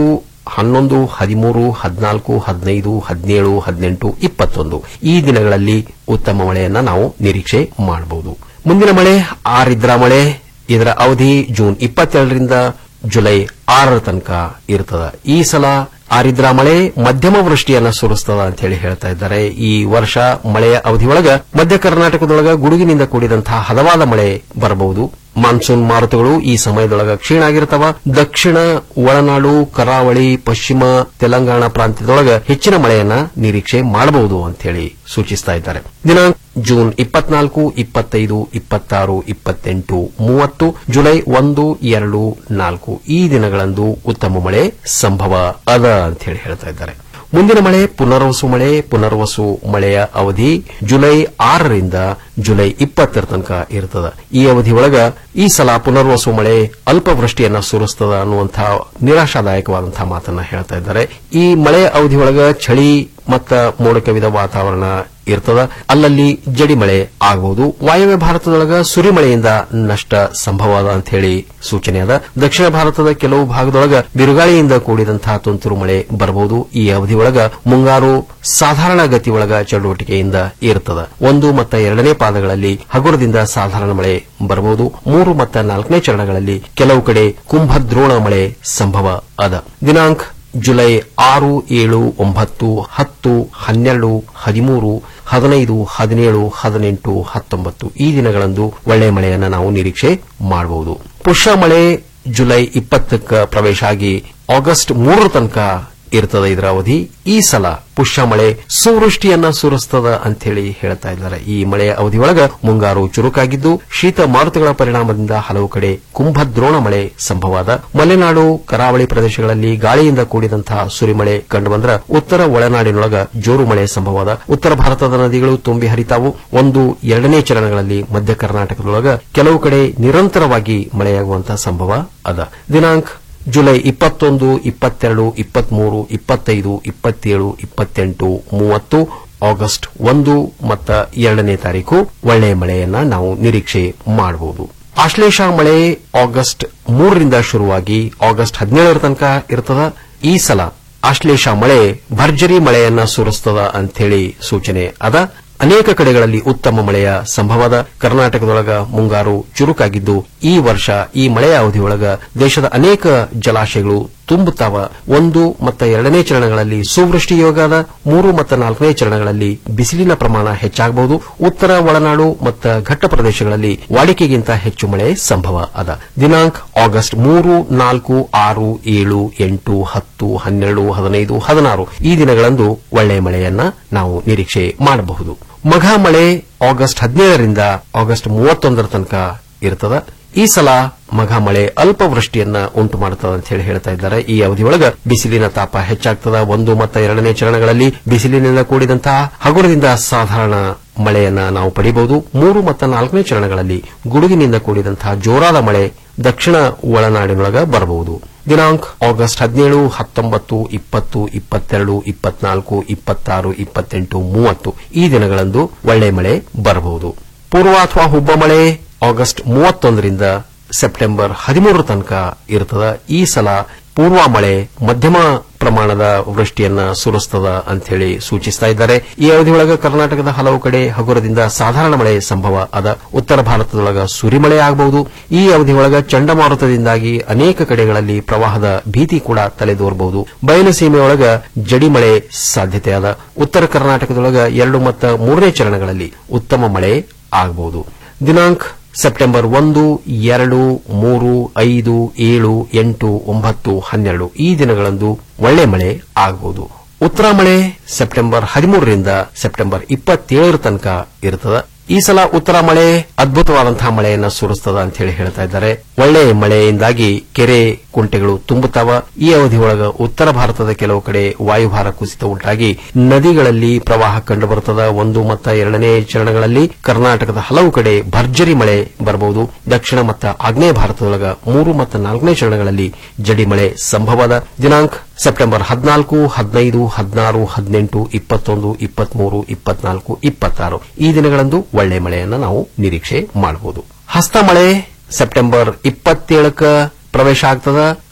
ಹನ್ನೊಂದು ಹದಿಮೂರು ಹದಿನಾಲ್ಕು ಹದಿನೈದು ಹದಿನೇಳು ಹದಿನೆಂಟು ಇಪ್ಪತ್ತೊಂದು ಈ ದಿನಗಳಲ್ಲಿ ಉತ್ತಮ ಮಳೆಯನ್ನ ನಾವು ನಿರೀಕ್ಷೆ ಮಾಡಬಹುದು ಮುಂದಿನ ಮಳೆ ಆರಿದ್ರ ಮಳೆ ಇದರ ಅವಧಿ ಜೂನ್ ಇಪ್ಪತ್ತೆರಡರಿಂದ ಜುಲೈ ಆರರ ತನಕ ಇರ್ತದ ಈ ಸಲ ಆರಿದ್ರ ಮಳೆ ಮಧ್ಯಮ ವೃಷ್ಟಿಯನ್ನ ಸುರಿಸ್ತದ ಅಂತ ಹೇಳಿ ಹೇಳ್ತಾ ಇದ್ದಾರೆ ಈ ವರ್ಷ ಮಳೆಯ ಅವಧಿಯೊಳಗ ಮಧ್ಯ ಕರ್ನಾಟಕದೊಳಗ ಗುಡುಗಿನಿಂದ ಕೂಡಿದಂತಹ ಹದವಾದ ಮಳೆ ಬರಬಹುದು ಮಾನ್ಸೂನ್ ಮಾರುತಗಳು ಈ ಸಮಯದೊಳಗ ಕ್ಷೀಣ ಆಗಿರ್ತಾವ ದಕ್ಷಿಣ ಒಳನಾಡು ಕರಾವಳಿ ಪಶ್ಚಿಮ ತೆಲಂಗಾಣ ಪ್ರಾಂತ್ಯದೊಳಗ ಹೆಚ್ಚಿನ ಮಳೆಯನ್ನ ನಿರೀಕ್ಷೆ ಮಾಡಬಹುದು ಅಂತ ಹೇಳಿ ಸೂಚಿಸ್ತಾ ಇದ್ದಾರೆ ದಿನಾಂಕ ಜೂನ್ ಇಪ್ಪತ್ನಾಲ್ಕು ಇಪ್ಪತ್ತೈದು ಇಪ್ಪತ್ತಾರು ಇಪ್ಪತ್ತೆಂಟು ಮೂವತ್ತು ಜುಲೈ ಒಂದು ಎರಡು ನಾಲ್ಕು ಈ ದಿನಗಳಂದು ಉತ್ತಮ ಮಳೆ ಸಂಭವ ಅದ ಅಂತ ಹೇಳಿ ಹೇಳ್ತಾ ಇದ್ದಾರೆ ಮುಂದಿನ ಮಳೆ ಪುನರ್ವಸು ಮಳೆ ಪುನರ್ವಸು ಮಳೆಯ ಅವಧಿ ಜುಲೈ ಆರರಿಂದ ಜುಲೈ ಇಪ್ಪತ್ತರ ತನಕ ಇರ್ತದ ಈ ಅವಧಿಯೊಳಗ ಈ ಸಲ ಪುನರ್ವಸು ಮಳೆ ಅಲ್ಪವೃಷ್ಟಿಯನ್ನ ಸುರಿಸ್ತದ ಅನ್ನುವಂತಹ ನಿರಾಶಾದಾಯಕವಾದಂತಹ ಮಾತನ್ನ ಹೇಳ್ತಾ ಇದ್ದಾರೆ ಈ ಮಳೆಯ ಅವಧಿಯೊಳಗ ಚಳಿ ಮತ್ತ ಮೋಡ ಕವಿದ ವಾತಾವರಣ ಇರ್ತದ ಅಲ್ಲಲ್ಲಿ ಜಡಿ ಮಳೆ ಆಗಬಹುದು ವಾಯವ್ಯ ಭಾರತದೊಳಗ ಸುರಿಮಳೆಯಿಂದ ನಷ್ಟ ಸಂಭವ ಅಂತ ಹೇಳಿ ಸೂಚನೆ ಅದ ದಕ್ಷಿಣ ಭಾರತದ ಕೆಲವು ಭಾಗದೊಳಗ ಬಿರುಗಾಳಿಯಿಂದ ಕೂಡಿದಂತಹ ತುಂತುರು ಮಳೆ ಬರಬಹುದು ಈ ಅವಧಿಯೊಳಗ ಮುಂಗಾರು ಸಾಧಾರಣ ಗತಿಯೊಳಗ ಚಟುವಟಿಕೆಯಿಂದ ಇರ್ತದ ಒಂದು ಮತ್ತು ಎರಡನೇ ಪಾದಗಳಲ್ಲಿ ಹಗುರದಿಂದ ಸಾಧಾರಣ ಮಳೆ ಬರಬಹುದು ಮೂರು ಮತ್ತು ನಾಲ್ಕನೇ ಚರಣಗಳಲ್ಲಿ ಕೆಲವು ಕಡೆ ಕುಂಭದ್ರೋಣ ಮಳೆ ಸಂಭವ ಅದ ದಿನಾಂಕ ಜುಲೈ ಆರು ಏಳು ಒಂಬತ್ತು ಹತ್ತು ಹನ್ನೆರಡು ಹದಿಮೂರು ಹದಿನೈದು ಹದಿನೇಳು ಹದಿನೆಂಟು ಹತ್ತೊಂಬತ್ತು ಈ ದಿನಗಳಂದು ಒಳ್ಳೆಯ ಮಳೆಯನ್ನ ನಾವು ನಿರೀಕ್ಷೆ ಮಾಡಬಹುದು ಪುಷ್ಯ ಮಳೆ ಜುಲೈ ಇಪ್ಪತ್ತಕ್ಕ ಪ್ರವೇಶ ಆಗಿ ಆಗಸ್ಟ್ ಮೂರರ ತನಕ ಇರ್ತದ ಇದರ ಅವಧಿ ಈ ಸಲ ಪುಷ್ಯ ಮಳೆ ಸುವೃಷ್ಟಿಯನ್ನ ಸುರಿಸ್ತದ ಅಂತ ಹೇಳಿ ಹೇಳ್ತಾ ಇದ್ದಾರೆ ಈ ಮಳೆಯ ಅವಧಿಯೊಳಗ ಮುಂಗಾರು ಚುರುಕಾಗಿದ್ದು ಶೀತ ಮಾರುತಗಳ ಪರಿಣಾಮದಿಂದ ಹಲವು ಕಡೆ ಕುಂಭದ್ರೋಣ ಮಳೆ ಸಂಭವವಾದ ಮಲೆನಾಡು ಕರಾವಳಿ ಪ್ರದೇಶಗಳಲ್ಲಿ ಗಾಳಿಯಿಂದ ಕೂಡಿದಂತಹ ಸುರಿಮಳೆ ಕಂಡುಬಂದ್ರ ಉತ್ತರ ಒಳನಾಡಿನೊಳಗ ಜೋರು ಮಳೆ ಸಂಭವವಾದ ಉತ್ತರ ಭಾರತದ ನದಿಗಳು ತುಂಬಿ ಹರಿತಾವು ಒಂದು ಎರಡನೇ ಚರಣಗಳಲ್ಲಿ ಮಧ್ಯ ಕರ್ನಾಟಕದೊಳಗ ಕೆಲವು ಕಡೆ ನಿರಂತರವಾಗಿ ಮಳೆಯಾಗುವಂತಹ ಸಂಭವ ಅದ ದಿನಾಂಕ ಜುಲೈ ಇಪ್ಪತ್ತೊಂದು ಇಪ್ಪತ್ತೆರಡು ಇಪ್ಪತ್ಮೂರು ಇಪ್ಪತ್ತೈದು ಇಪ್ಪತ್ತೇಳು ಇಪ್ಪತ್ತೆಂಟು ಮೂವತ್ತು ಆಗಸ್ಟ್ ಒಂದು ಮತ್ತು ಎರಡನೇ ತಾರೀಕು ಒಳ್ಳೆಯ ಮಳೆಯನ್ನ ನಾವು ನಿರೀಕ್ಷೆ ಮಾಡಬಹುದು ಆಶ್ಲೇಷ ಮಳೆ ಆಗಸ್ಟ್ ಮೂರರಿಂದ ಶುರುವಾಗಿ ಆಗಸ್ಟ್ ಹದಿನೇಳರ ತನಕ ಇರ್ತದ ಈ ಸಲ ಆಶ್ಲೇಷ ಮಳೆ ಭರ್ಜರಿ ಮಳೆಯನ್ನ ಸುರಿಸ್ತದ ಅಂಥೇಳಿ ಸೂಚನೆ ಅದ ಅನೇಕ ಕಡೆಗಳಲ್ಲಿ ಉತ್ತಮ ಮಳೆಯ ಸಂಭವದ ಕರ್ನಾಟಕದೊಳಗ ಮುಂಗಾರು ಚುರುಕಾಗಿದ್ದು ಈ ವರ್ಷ ಈ ಮಳೆಯ ಅವಧಿಯೊಳಗ ದೇಶದ ಅನೇಕ ಜಲಾಶಯಗಳು ತುಂಬುತ್ತಾವ ಒಂದು ಮತ್ತು ಎರಡನೇ ಚರಣಗಳಲ್ಲಿ ಸುವೃಷ್ಟಿ ಯೋಗದ ಮೂರು ಮತ್ತು ನಾಲ್ಕನೇ ಚರಣಗಳಲ್ಲಿ ಬಿಸಿಲಿನ ಪ್ರಮಾಣ ಹೆಚ್ಚಾಗಬಹುದು ಉತ್ತರ ಒಳನಾಡು ಮತ್ತು ಘಟ್ಟ ಪ್ರದೇಶಗಳಲ್ಲಿ ವಾಡಿಕೆಗಿಂತ ಹೆಚ್ಚು ಮಳೆ ಸಂಭವ ಅದ ದಿನಾಂಕ ಆಗಸ್ಟ್ ಮೂರು ನಾಲ್ಕು ಆರು ಏಳು ಎಂಟು ಹತ್ತು ಹನ್ನೆರಡು ಹದಿನೈದು ಹದಿನಾರು ಈ ದಿನಗಳಂದು ಒಳ್ಳೆಯ ಮಳೆಯನ್ನ ನಾವು ನಿರೀಕ್ಷೆ ಮಾಡಬಹುದು ಮಘ ಮಳೆ ಆಗಸ್ಟ್ ಹದಿನೇಳರಿಂದ ಆಗಸ್ಟ್ ಮೂವತ್ತೊಂದರ ತನಕ ಇರ್ತದ ಈ ಸಲ ಮಘ ಮಳೆ ಅಲ್ಪ ವೃಷ್ಟಿಯನ್ನ ಉಂಟು ಮಾಡುತ್ತದೆ ಅಂತ ಹೇಳಿ ಹೇಳ್ತಾ ಇದ್ದಾರೆ ಈ ಅವಧಿಯೊಳಗ ಬಿಸಿಲಿನ ತಾಪ ಹೆಚ್ಚಾಗ್ತದ ಒಂದು ಮತ್ತು ಎರಡನೇ ಚರಣಗಳಲ್ಲಿ ಬಿಸಿಲಿನಿಂದ ಕೂಡಿದಂತಹ ಹಗುರದಿಂದ ಸಾಧಾರಣ ಮಳೆಯನ್ನ ನಾವು ಪಡೆಯಬಹುದು ಮೂರು ಮತ್ತು ನಾಲ್ಕನೇ ಚರಣಗಳಲ್ಲಿ ಗುಡುಗಿನಿಂದ ಕೂಡಿದಂತಹ ಜೋರಾದ ಮಳೆ ದಕ್ಷಿಣ ಒಳನಾಡಿನೊಳಗ ಬರಬಹುದು ದಿನಾಂಕ ಆಗಸ್ಟ್ ಹದಿನೇಳು ಹತ್ತೊಂಬತ್ತು ಇಪ್ಪತ್ತು ಇಪ್ಪತ್ತೆರಡು ಇಪ್ಪತ್ನಾಲ್ಕು ಇಪ್ಪತ್ತಾರು ಇಪ್ಪತ್ತೆಂಟು ಮೂವತ್ತು ಈ ದಿನಗಳಂದು ಒಳ್ಳೆ ಮಳೆ ಬರಬಹುದು ಪೂರ್ವ ಅಥವಾ ಹುಬ್ಬ ಮಳೆ ಆಗಸ್ಟ್ ಮೂವತ್ತೊಂದರಿಂದ ಸೆಪ್ಟೆಂಬರ್ ಹದಿಮೂರರ ತನಕ ಇರ್ತದ ಈ ಸಲ ಪೂರ್ವ ಮಳೆ ಮಧ್ಯಮ ಪ್ರಮಾಣದ ವೃಷ್ಟಿಯನ್ನ ಸುರಿಸ್ತದ ಅಂತ ಹೇಳಿ ಸೂಚಿಸ್ತಾ ಇದ್ದಾರೆ ಈ ಅವಧಿಯೊಳಗ ಕರ್ನಾಟಕದ ಹಲವು ಕಡೆ ಹಗುರದಿಂದ ಸಾಧಾರಣ ಮಳೆ ಸಂಭವ ಅದ ಉತ್ತರ ಭಾರತದೊಳಗ ಸುರಿಮಳೆ ಆಗಬಹುದು ಈ ಅವಧಿಯೊಳಗ ಚಂಡಮಾರುತದಿಂದಾಗಿ ಅನೇಕ ಕಡೆಗಳಲ್ಲಿ ಪ್ರವಾಹದ ಭೀತಿ ಕೂಡ ತಲೆದೋರಬಹುದು ಬಯಲು ಸೀಮೆಯೊಳಗ ಜಡಿ ಮಳೆ ಸಾಧ್ಯತೆ ಅದ ಉತ್ತರ ಕರ್ನಾಟಕದೊಳಗ ಎರಡು ಮತ್ತು ಮೂರನೇ ಚರಣಗಳಲ್ಲಿ ಉತ್ತಮ ಮಳೆ ಆಗಬಹುದು ದಿನಾಂಕ ಸೆಪ್ಟೆಂಬರ್ ಒಂದು ಎರಡು ಮೂರು ಐದು ಏಳು ಎಂಟು ಒಂಬತ್ತು ಹನ್ನೆರಡು ಈ ದಿನಗಳಂದು ಒಳ್ಳೆ ಮಳೆ ಆಗಬಹುದು ಉತ್ತರ ಮಳೆ ಸೆಪ್ಟೆಂಬರ್ ಹದಿಮೂರರಿಂದ ಸೆಪ್ಟೆಂಬರ್ ಇಪ್ಪತ್ತೇಳರ ತನಕ ಇರ್ತದ ಈ ಸಲ ಉತ್ತರ ಮಳೆ ಅದ್ಭುತವಾದಂತಹ ಮಳೆಯನ್ನ ಸುರಿಸ್ತದ ಅಂತ ಹೇಳಿ ಹೇಳ್ತಾ ಇದ್ದಾರೆ ಒಳ್ಳೆ ಮಳೆಯಿಂದಾಗಿ ಕೆರೆ ಕುಂಟೆಗಳು ತುಂಬುತ್ತಾವ ಈ ಅವಧಿಯೊಳಗ ಉತ್ತರ ಭಾರತದ ಕೆಲವು ಕಡೆ ವಾಯುಭಾರ ಕುಸಿತ ಉಂಟಾಗಿ ನದಿಗಳಲ್ಲಿ ಪ್ರವಾಹ ಕಂಡುಬರುತ್ತದ ಒಂದು ಮತ್ತು ಎರಡನೇ ಚರಣಗಳಲ್ಲಿ ಕರ್ನಾಟಕದ ಹಲವು ಕಡೆ ಭರ್ಜರಿ ಮಳೆ ಬರಬಹುದು ದಕ್ಷಿಣ ಮತ್ತು ಆಗ್ನೇಯ ಭಾರತದೊಳಗ ಮೂರು ಮತ್ತು ನಾಲ್ಕನೇ ಚರಣಗಳಲ್ಲಿ ಜಡಿ ಮಳೆ ಸಂಭವದ ದಿನಾಂಕ ಸೆಪ್ಟೆಂಬರ್ ಹದಿನಾಲ್ಕು ಹದಿನೈದು ಹದಿನಾರು ಹದಿನೆಂಟು ಇಪ್ಪತ್ತೊಂದು ಇಪ್ಪತ್ಮೂರು ಇಪ್ಪತ್ನಾಲ್ಕು ಇಪ್ಪತ್ತಾರು ಈ ದಿನಗಳಂದು ಒಳ್ಳೆ ಮಳೆಯನ್ನ ನಾವು ನಿರೀಕ್ಷೆ ಮಾಡಬಹುದು ಹಸ್ತ ಮಳೆ ಸೆಪ್ಟೆಂಬರ್ ಇಪ್ಪತ್ತೇಳಕ್ಕ ಪ್ರವೇಶ ಆಗ್ತದ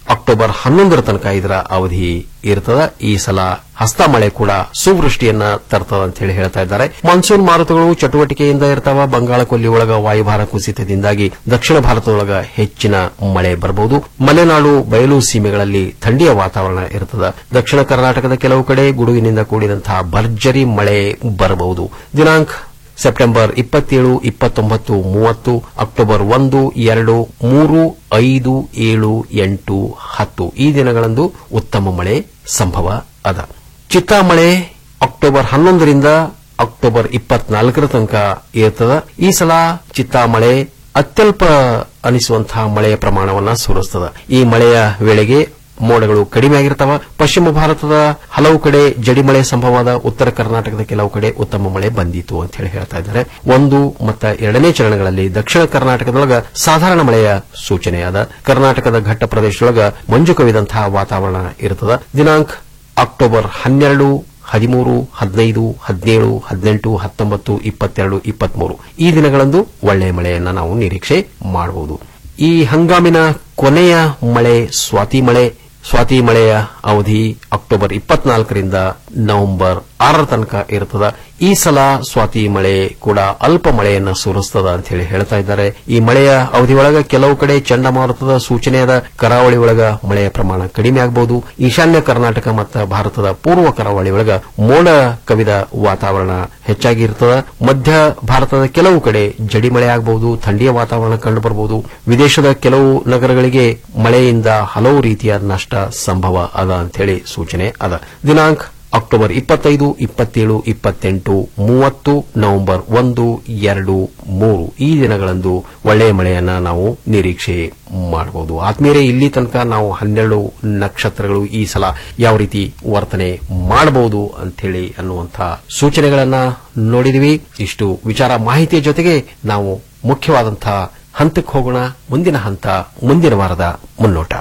ಅಕ್ಟೋಬರ್ ಹನ್ನೊಂದರ ತನಕ ಇದರ ಅವಧಿ ಇರ್ತದ ಈ ಸಲ ಹಸ್ತ ಮಳೆ ಕೂಡ ಸುವೃಷ್ಟಿಯನ್ನ ತರ್ತದ ಅಂತ ಹೇಳಿ ಹೇಳ್ತಾ ಇದ್ದಾರೆ ಮಾನ್ಸೂನ್ ಮಾರುತಗಳು ಚಟುವಟಿಕೆಯಿಂದ ಇರ್ತಾವ ಬಂಗಾಳ ಕೊಲ್ಲಿ ಒಳಗ ವಾಯುಭಾರ ಕುಸಿತದಿಂದಾಗಿ ದಕ್ಷಿಣ ಭಾರತದೊಳಗ ಹೆಚ್ಚಿನ ಮಳೆ ಬರಬಹುದು ಮಲೆನಾಡು ಬಯಲು ಸೀಮೆಗಳಲ್ಲಿ ಥಂಡಿಯ ವಾತಾವರಣ ಇರ್ತದ ದಕ್ಷಿಣ ಕರ್ನಾಟಕದ ಕೆಲವು ಕಡೆ ಗುಡುಗಿನಿಂದ ಕೂಡಿದಂತಹ ಭರ್ಜರಿ ಮಳೆ ಬರಬಹುದು ದಿನಾಂಕ ಸೆಪ್ಟೆಂಬರ್ ಇಪ್ಪತ್ತೇಳು ಇಪ್ಪತ್ತೊಂಬತ್ತು ಮೂವತ್ತು ಅಕ್ಟೋಬರ್ ಒಂದು ಎರಡು ಮೂರು ಐದು ಏಳು ಎಂಟು ಹತ್ತು ಈ ದಿನಗಳಂದು ಉತ್ತಮ ಮಳೆ ಸಂಭವ ಅದ ಚಿತ್ತಾ ಮಳೆ ಅಕ್ಟೋಬರ್ ಹನ್ನೊಂದರಿಂದ ಅಕ್ಟೋಬರ್ ಇಪ್ಪತ್ನಾಲ್ಕರ ತನಕ ಇರ್ತದ ಈ ಸಲ ಚಿತ್ತಾ ಮಳೆ ಅತ್ಯಲ್ಪ ಅನಿಸುವಂತಹ ಮಳೆಯ ಪ್ರಮಾಣವನ್ನ ಸುರಿಸ್ತದ ಈ ಮಳೆಯ ವೇಳೆಗೆ ಮೋಡಗಳು ಕಡಿಮೆ ಆಗಿರ್ತಾವ ಪಶ್ಚಿಮ ಭಾರತದ ಹಲವು ಕಡೆ ಜಡಿಮಳೆ ಸಂಭವವಾದ ಉತ್ತರ ಕರ್ನಾಟಕದ ಕೆಲವು ಕಡೆ ಉತ್ತಮ ಮಳೆ ಬಂದಿತು ಅಂತ ಹೇಳಿ ಹೇಳ್ತಾ ಇದ್ದಾರೆ ಒಂದು ಮತ್ತು ಎರಡನೇ ಚರಣಗಳಲ್ಲಿ ದಕ್ಷಿಣ ಕರ್ನಾಟಕದೊಳಗ ಸಾಧಾರಣ ಮಳೆಯ ಸೂಚನೆಯಾದ ಕರ್ನಾಟಕದ ಘಟ್ಟ ಪ್ರದೇಶದೊಳಗ ಮಂಜು ಕವಿದಂತಹ ವಾತಾವರಣ ಇರುತ್ತದೆ ದಿನಾಂಕ ಅಕ್ಟೋಬರ್ ಹನ್ನೆರಡು ಹದಿಮೂರು ಹದಿನೈದು ಹದಿನೇಳು ಹದಿನೆಂಟು ಹತ್ತೊಂಬತ್ತು ಇಪ್ಪತ್ತೆರಡು ಇಪ್ಪತ್ಮೂರು ಈ ದಿನಗಳಂದು ಒಳ್ಳೆಯ ಮಳೆಯನ್ನ ನಾವು ನಿರೀಕ್ಷೆ ಮಾಡಬಹುದು ಈ ಹಂಗಾಮಿನ ಕೊನೆಯ ಮಳೆ ಸ್ವಾತಿ ಮಳೆ ಸ್ವಾತಿ ಮಳೆಯ ಅವಧಿ ಅಕ್ಟೋಬರ್ ಇಪ್ಪತ್ನಾಲ್ಕರಿಂದ ನವೆಂಬರ್ ಆರರ ತನಕ ಇರುತ್ತದೆ ಈ ಸಲ ಸ್ವಾತಿ ಮಳೆ ಕೂಡ ಅಲ್ಪ ಮಳೆಯನ್ನ ಸುರಿಸ್ತದ ಅಂತ ಹೇಳಿ ಹೇಳ್ತಾ ಇದ್ದಾರೆ ಈ ಮಳೆಯ ಅವಧಿ ಒಳಗ ಕೆಲವು ಕಡೆ ಚಂಡಮಾರುತದ ಸೂಚನೆಯಾದ ಕರಾವಳಿ ಒಳಗ ಮಳೆಯ ಪ್ರಮಾಣ ಕಡಿಮೆ ಆಗಬಹುದು ಈಶಾನ್ಯ ಕರ್ನಾಟಕ ಮತ್ತು ಭಾರತದ ಪೂರ್ವ ಕರಾವಳಿ ಒಳಗ ಮೋಡ ಕವಿದ ವಾತಾವರಣ ಹೆಚ್ಚಾಗಿ ಇರ್ತದ ಮಧ್ಯ ಭಾರತದ ಕೆಲವು ಕಡೆ ಜಡಿ ಮಳೆ ಆಗಬಹುದು ಥಂಡಿಯ ವಾತಾವರಣ ಕಂಡುಬರಬಹುದು ವಿದೇಶದ ಕೆಲವು ನಗರಗಳಿಗೆ ಮಳೆಯಿಂದ ಹಲವು ರೀತಿಯ ನಷ್ಟ ಸಂಭವ ಅದ ಅಂತ ಹೇಳಿ ಸೂಚನೆ ಅದ ದಿನಾಂಕ ಅಕ್ಟೋಬರ್ ಇಪ್ಪತ್ತೈದು ಇಪ್ಪತ್ತೇಳು ಇಪ್ಪತ್ತೆಂಟು ಮೂವತ್ತು ನವೆಂಬರ್ ಒಂದು ಎರಡು ಮೂರು ಈ ದಿನಗಳಂದು ಒಳ್ಳೆಯ ಮಳೆಯನ್ನ ನಾವು ನಿರೀಕ್ಷೆ ಮಾಡಬಹುದು ಆದ್ಮೇಲೆ ಇಲ್ಲಿ ತನಕ ನಾವು ಹನ್ನೆರಡು ನಕ್ಷತ್ರಗಳು ಈ ಸಲ ಯಾವ ರೀತಿ ವರ್ತನೆ ಮಾಡಬಹುದು ಅಂತೇಳಿ ಅನ್ನುವಂತಹ ಸೂಚನೆಗಳನ್ನ ನೋಡಿದಿವಿ ಇಷ್ಟು ವಿಚಾರ ಮಾಹಿತಿಯ ಜೊತೆಗೆ ನಾವು ಮುಖ್ಯವಾದಂತಹ ಹಂತಕ್ಕೆ ಹೋಗೋಣ ಮುಂದಿನ ಹಂತ ಮುಂದಿನ ವಾರದ ಮುನ್ನೋಟ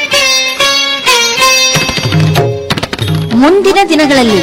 ಮುಂದಿನ ದಿನಗಳಲ್ಲಿ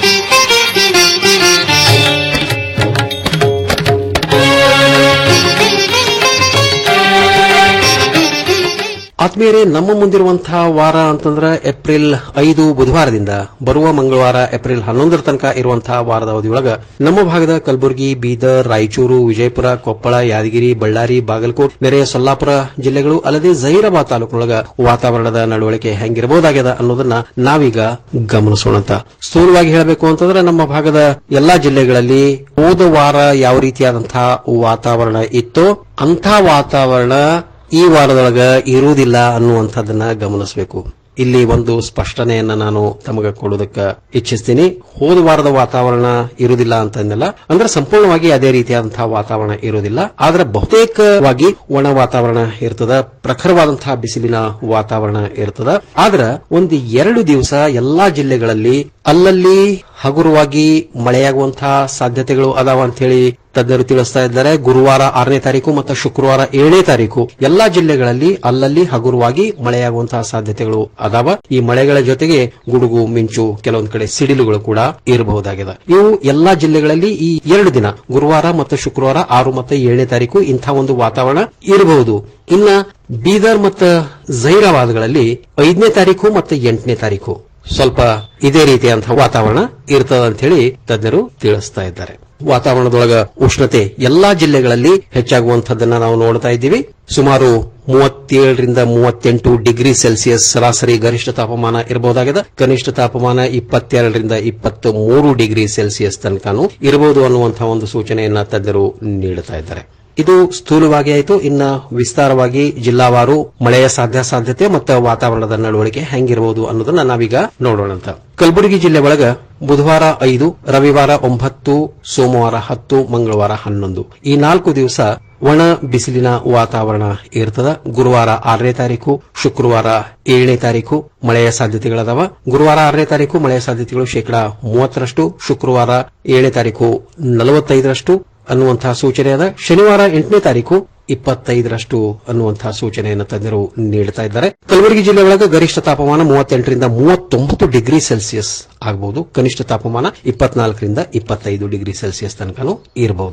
ಆತ್ಮೀಯರೇ ನಮ್ಮ ಮುಂದಿರುವಂತಹ ವಾರ ಅಂತಂದ್ರ ಏಪ್ರಿಲ್ ಐದು ಬುಧವಾರದಿಂದ ಬರುವ ಮಂಗಳವಾರ ಏಪ್ರಿಲ್ ಹನ್ನೊಂದರ ತನಕ ಇರುವಂತಹ ವಾರದ ಅವಧಿಯೊಳಗ ನಮ್ಮ ಭಾಗದ ಕಲಬುರಗಿ ಬೀದರ್ ರಾಯಚೂರು ವಿಜಯಪುರ ಕೊಪ್ಪಳ ಯಾದಗಿರಿ ಬಳ್ಳಾರಿ ಬಾಗಲಕೋಟ್ ನೆರೆಯ ಸೊಲ್ಲಾಪುರ ಜಿಲ್ಲೆಗಳು ಅಲ್ಲದೆ ಜಹೀರಾಬಾದ್ ತಾಲೂಕಿನೊಳಗ ವಾತಾವರಣದ ನಡವಳಿಕೆ ಹೆಂಗಿರಬಹುದಾಗ್ಯದ ಅನ್ನೋದನ್ನ ನಾವೀಗ ಗಮನಿಸೋಣಂತ ಸ್ಥೂಲವಾಗಿ ಹೇಳಬೇಕು ಅಂತಂದ್ರೆ ನಮ್ಮ ಭಾಗದ ಎಲ್ಲಾ ಜಿಲ್ಲೆಗಳಲ್ಲಿ ಹೋದ ವಾರ ಯಾವ ರೀತಿಯಾದಂತಹ ವಾತಾವರಣ ಇತ್ತೋ ಅಂಥ ವಾತಾವರಣ ಈ ವಾರದೊಳಗ ಇರುವುದಿಲ್ಲ ಅನ್ನುವಂಥದ್ದನ್ನ ಗಮನಿಸಬೇಕು ಇಲ್ಲಿ ಒಂದು ಸ್ಪಷ್ಟನೆಯನ್ನ ನಾನು ತಮಗೆ ಕೊಡೋದಕ್ಕೆ ಇಚ್ಛಿಸ್ತೀನಿ ಹೋದ ವಾರದ ವಾತಾವರಣ ಇರುವುದಿಲ್ಲ ಅಂತಂದಿಲ್ಲ ಅಂದ್ರೆ ಸಂಪೂರ್ಣವಾಗಿ ಅದೇ ರೀತಿಯಾದಂತಹ ವಾತಾವರಣ ಇರುವುದಿಲ್ಲ ಆದ್ರೆ ಬಹುತೇಕವಾಗಿ ಒಣ ವಾತಾವರಣ ಇರ್ತದ ಪ್ರಖರವಾದಂತಹ ಬಿಸಿಲಿನ ವಾತಾವರಣ ಇರ್ತದ ಆದ್ರ ಒಂದು ಎರಡು ದಿವಸ ಎಲ್ಲಾ ಜಿಲ್ಲೆಗಳಲ್ಲಿ ಅಲ್ಲಲ್ಲಿ ಹಗುರವಾಗಿ ಮಳೆಯಾಗುವಂತಹ ಸಾಧ್ಯತೆಗಳು ಅದಾವ ಅಂತ ಹೇಳಿ ತಜ್ಞರು ತಿಳಿಸ್ತಾ ಇದ್ದಾರೆ ಗುರುವಾರ ಆರನೇ ತಾರೀಕು ಮತ್ತು ಶುಕ್ರವಾರ ಏಳನೇ ತಾರೀಕು ಎಲ್ಲಾ ಜಿಲ್ಲೆಗಳಲ್ಲಿ ಅಲ್ಲಲ್ಲಿ ಹಗುರವಾಗಿ ಮಳೆಯಾಗುವಂತಹ ಸಾಧ್ಯತೆಗಳು ಅದಾವ ಈ ಮಳೆಗಳ ಜೊತೆಗೆ ಗುಡುಗು ಮಿಂಚು ಕೆಲವೊಂದು ಕಡೆ ಸಿಡಿಲುಗಳು ಕೂಡ ಇರಬಹುದಾಗಿದೆ ಇವು ಎಲ್ಲಾ ಜಿಲ್ಲೆಗಳಲ್ಲಿ ಈ ಎರಡು ದಿನ ಗುರುವಾರ ಮತ್ತು ಶುಕ್ರವಾರ ಆರು ಮತ್ತು ಏಳನೇ ತಾರೀಕು ಇಂಥ ಒಂದು ವಾತಾವರಣ ಇರಬಹುದು ಇನ್ನ ಬೀದರ್ ಮತ್ತು ಜೈರಾಬಾದ್ಗಳಲ್ಲಿ ಐದನೇ ತಾರೀಕು ಮತ್ತು ಎಂಟನೇ ತಾರೀಕು ಸ್ವಲ್ಪ ಇದೇ ರೀತಿಯಂತಹ ವಾತಾವರಣ ಇರ್ತದ ಅಂತ ಹೇಳಿ ತಜ್ಞರು ತಿಳಿಸ್ತಾ ಇದ್ದಾರೆ ವಾತಾವರಣದೊಳಗ ಉಷ್ಣತೆ ಎಲ್ಲಾ ಜಿಲ್ಲೆಗಳಲ್ಲಿ ಹೆಚ್ಚಾಗುವಂತಹದ್ದನ್ನ ನಾವು ನೋಡ್ತಾ ಇದ್ದೀವಿ ಸುಮಾರು ಮೂವತ್ತೇಳರಿಂದ ಮೂವತ್ತೆಂಟು ಡಿಗ್ರಿ ಸೆಲ್ಸಿಯಸ್ ಸರಾಸರಿ ಗರಿಷ್ಠ ತಾಪಮಾನ ಇರಬಹುದಾಗಿದೆ ಕನಿಷ್ಠ ತಾಪಮಾನ ಇಪ್ಪತ್ತೆರಡರಿಂದ ಇಪ್ಪತ್ತ್ ಮೂರು ಡಿಗ್ರಿ ಸೆಲ್ಸಿಯಸ್ ತನಕನೂ ಇರಬಹುದು ಅನ್ನುವಂತಹ ಒಂದು ಸೂಚನೆಯನ್ನ ತಜ್ಞರು ನೀಡುತ್ತಾ ಇದ್ದಾರೆ ಇದು ಸ್ಥೂಲವಾಗಿ ಆಯಿತು ಇನ್ನ ವಿಸ್ತಾರವಾಗಿ ಜಿಲ್ಲಾವಾರು ಮಳೆಯ ಸಾಧ್ಯಾಸಾಧ್ಯತೆ ಮತ್ತು ವಾತಾವರಣದ ನಡವಳಿಕೆ ಹೆಂಗಿರಬಹುದು ಅನ್ನೋದನ್ನ ನಾವೀಗ ನೋಡೋಣಂತ ಕಲಬುರಗಿ ಜಿಲ್ಲೆ ಒಳಗ ಬುಧವಾರ ಐದು ರವಿವಾರ ಒಂಬತ್ತು ಸೋಮವಾರ ಹತ್ತು ಮಂಗಳವಾರ ಹನ್ನೊಂದು ಈ ನಾಲ್ಕು ದಿವಸ ಒಣ ಬಿಸಿಲಿನ ವಾತಾವರಣ ಇರ್ತದ ಗುರುವಾರ ಆರನೇ ತಾರೀಕು ಶುಕ್ರವಾರ ಏಳನೇ ತಾರೀಕು ಮಳೆಯ ಸಾಧ್ಯತೆಗಳದಾವ ಗುರುವಾರ ಆರನೇ ತಾರೀಕು ಮಳೆಯ ಸಾಧ್ಯತೆಗಳು ಶೇಕಡಾ ಮೂವತ್ತರಷ್ಟು ಶುಕ್ರವಾರ ಏಳನೇ ತಾರೀಕು ನಲವತ್ತೈದರಷ್ಟು ಅನ್ನುವಂತಹ ಸೂಚನೆ ಅದ ಶನಿವಾರ ಎಂಟನೇ ತಾರೀಕು ಇಪ್ಪತ್ತೈದರಷ್ಟು ಅನ್ನುವಂತಹ ಸೂಚನೆಯನ್ನು ತಜ್ಞರು ನೀಡುತ್ತಾ ಇದ್ದಾರೆ ಕಲಬುರಗಿ ಜಿಲ್ಲೆ ಒಳಗೆ ಗರಿಷ್ಠ ತಾಪಮಾನ ಮೂವತ್ತೆಂಟರಿಂದ ಮೂವತ್ತೊಂಬತ್ತು ಡಿಗ್ರಿ ಸೆಲ್ಸಿಯಸ್ ಆಗಬಹುದು ಕನಿಷ್ಠ ತಾಪಮಾನ ಇಪ್ಪತ್ನಾಲ್ಕರಿಂದ ಇಪ್ಪತ್ತೈದು ಡಿಗ್ರಿ ಸೆಲ್ಸಿಯಸ್ ತನಕನೂ ಇರಬಹುದು